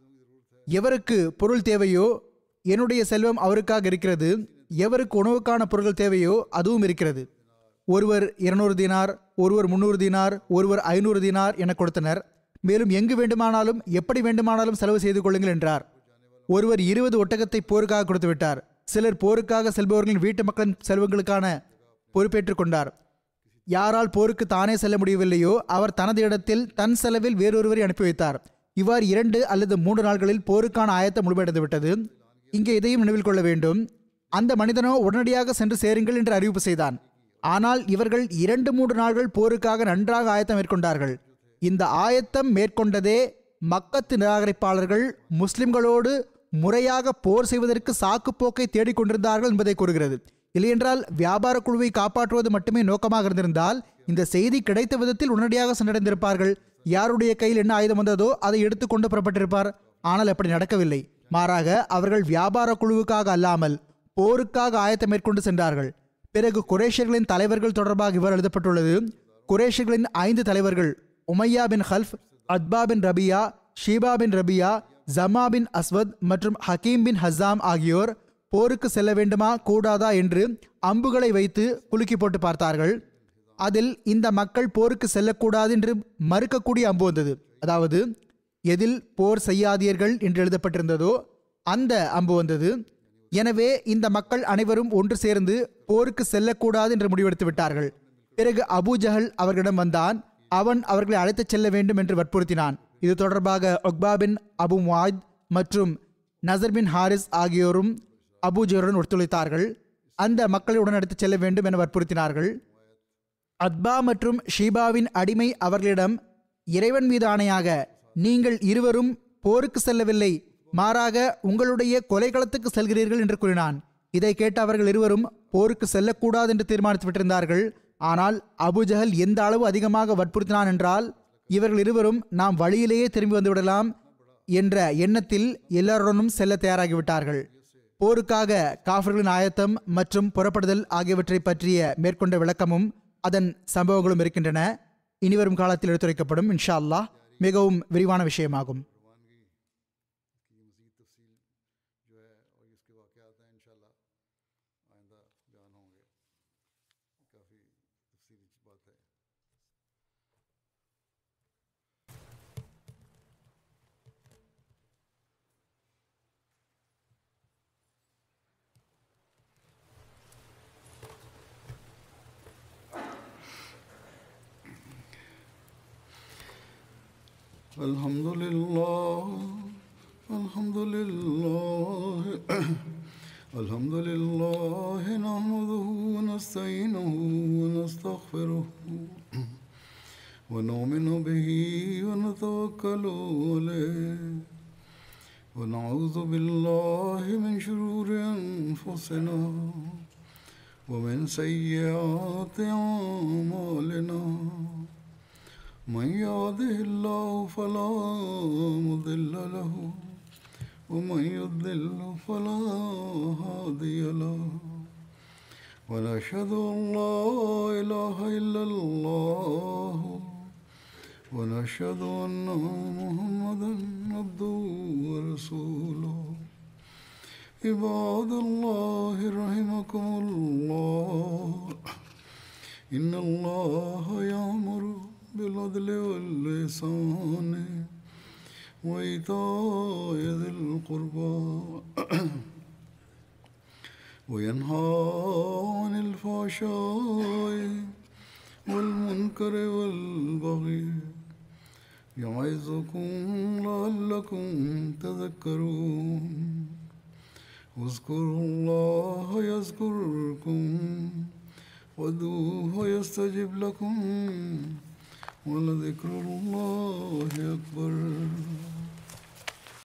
எவருக்கு பொருள் தேவையோ என்னுடைய செல்வம் அவருக்காக இருக்கிறது எவருக்கு உணவுக்கான பொருட்கள் தேவையோ அதுவும் இருக்கிறது ஒருவர் இருநூறு தீனார் ஒருவர் முந்நூறு தீனார் ஒருவர் ஐநூறு தீனார் என கொடுத்தனர் மேலும் எங்கு வேண்டுமானாலும் எப்படி வேண்டுமானாலும் செலவு செய்து கொள்ளுங்கள் என்றார் ஒருவர் இருபது ஒட்டகத்தை போருக்காக கொடுத்து விட்டார் சிலர் போருக்காக செல்பவர்களின் வீட்டு மக்களின் செல்வங்களுக்கான பொறுப்பேற்றுக் கொண்டார் யாரால் போருக்கு தானே செல்ல முடியவில்லையோ அவர் தனது இடத்தில் தன் செலவில் வேறொருவரை அனுப்பி வைத்தார் இவ்வாறு இரண்டு அல்லது மூன்று நாட்களில் போருக்கான ஆயத்தம் முழுமையடைந்து விட்டது இங்கே இதையும் நினைவில் கொள்ள வேண்டும் அந்த மனிதனோ உடனடியாக சென்று சேருங்கள் என்று அறிவிப்பு செய்தான் ஆனால் இவர்கள் இரண்டு மூன்று நாட்கள் போருக்காக நன்றாக ஆயத்தம் மேற்கொண்டார்கள் இந்த ஆயத்தம் மேற்கொண்டதே மக்கத்து நிராகரிப்பாளர்கள் முஸ்லிம்களோடு முறையாக போர் செய்வதற்கு சாக்குப்போக்கை தேடிக்கொண்டிருந்தார்கள் என்பதை கூறுகிறது இல்லையென்றால் வியாபார குழுவை காப்பாற்றுவது மட்டுமே நோக்கமாக இருந்திருந்தால் இந்த செய்தி கிடைத்த விதத்தில் உடனடியாக சென்றடைந்திருப்பார்கள் யாருடைய கையில் என்ன ஆயுதம் வந்ததோ அதை எடுத்துக்கொண்டு புறப்பட்டிருப்பார் ஆனால் அப்படி நடக்கவில்லை மாறாக அவர்கள் வியாபார குழுவுக்காக அல்லாமல் போருக்காக ஆயத்தம் மேற்கொண்டு சென்றார்கள் பிறகு குரேஷர்களின் தலைவர்கள் தொடர்பாக இவ்வாறு எழுதப்பட்டுள்ளது குரேஷர்களின் ஐந்து தலைவர்கள் உமையா பின் ஹல்ஃப் அத்பா பின் ரபியா ஷீபா பின் ரபியா ஜமா பின் அஸ்வத் மற்றும் ஹக்கீம் பின் ஹசாம் ஆகியோர் போருக்கு செல்ல வேண்டுமா கூடாதா என்று அம்புகளை வைத்து குலுக்கி போட்டு பார்த்தார்கள் அதில் இந்த மக்கள் போருக்கு செல்லக்கூடாது என்று மறுக்கக்கூடிய அம்பு வந்தது அதாவது எதில் போர் செய்யாதீர்கள் என்று எழுதப்பட்டிருந்ததோ அந்த அம்பு வந்தது எனவே இந்த மக்கள் அனைவரும் ஒன்று சேர்ந்து போருக்கு செல்லக்கூடாது என்று முடிவெடுத்து விட்டார்கள் பிறகு அபூ ஜஹல் அவர்களிடம் வந்தான் அவன் அவர்களை அழைத்துச் செல்ல வேண்டும் என்று வற்புறுத்தினான் இது தொடர்பாக ஒக்பா பின் அபு முவாத் மற்றும் நசர் பின் ஹாரிஸ் ஆகியோரும் அபூஜருடன் ஒத்துழைத்தார்கள் அந்த மக்களை உடன் எடுத்துச் செல்ல வேண்டும் என வற்புறுத்தினார்கள் அத்பா மற்றும் ஷீபாவின் அடிமை அவர்களிடம் இறைவன் மீது ஆணையாக நீங்கள் இருவரும் போருக்கு செல்லவில்லை மாறாக உங்களுடைய கொலைக்களத்துக்கு செல்கிறீர்கள் என்று கூறினான் இதை கேட்ட அவர்கள் இருவரும் போருக்கு செல்லக்கூடாது என்று தீர்மானித்து விட்டிருந்தார்கள் ஆனால் அபுஜஹல் எந்த அளவு அதிகமாக வற்புறுத்தினான் என்றால் இவர்கள் இருவரும் நாம் வழியிலேயே திரும்பி வந்து விடலாம் என்ற எண்ணத்தில் எல்லாருடனும் செல்ல தயாராகிவிட்டார்கள் போருக்காக காஃபர்களின் ஆயத்தம் மற்றும் புறப்படுதல் ஆகியவற்றை பற்றிய மேற்கொண்ட விளக்கமும் அதன் சம்பவங்களும் இருக்கின்றன இனிவரும் காலத்தில் எடுத்துரைக்கப்படும் இன்ஷா அல்லாஹ் மிகவும் விரிவான விஷயமாகும் الحمد لله الحمد لله الحمد لله نحمده ونستعينه ونستغفره ونؤمن به ونتوكل عليه ونعوذ بالله من شرور أنفسنا ومن سيئات أعمالنا من يهده الله فلا مضل له ومن يضلل فلا هادي له ونشهد ان لا اله الا الله ونشهد ان محمدا عبده ورسوله عباد الله رحمكم الله إن الله يأمر بالعدل واللسان وإيتاء ذي القربى وينهى عن الفحشاء والمنكر والبغي يعظكم لعلكم تذكرون اذكروا الله يذكركم وادعوه يستجب لكم ولذكر الله أكبر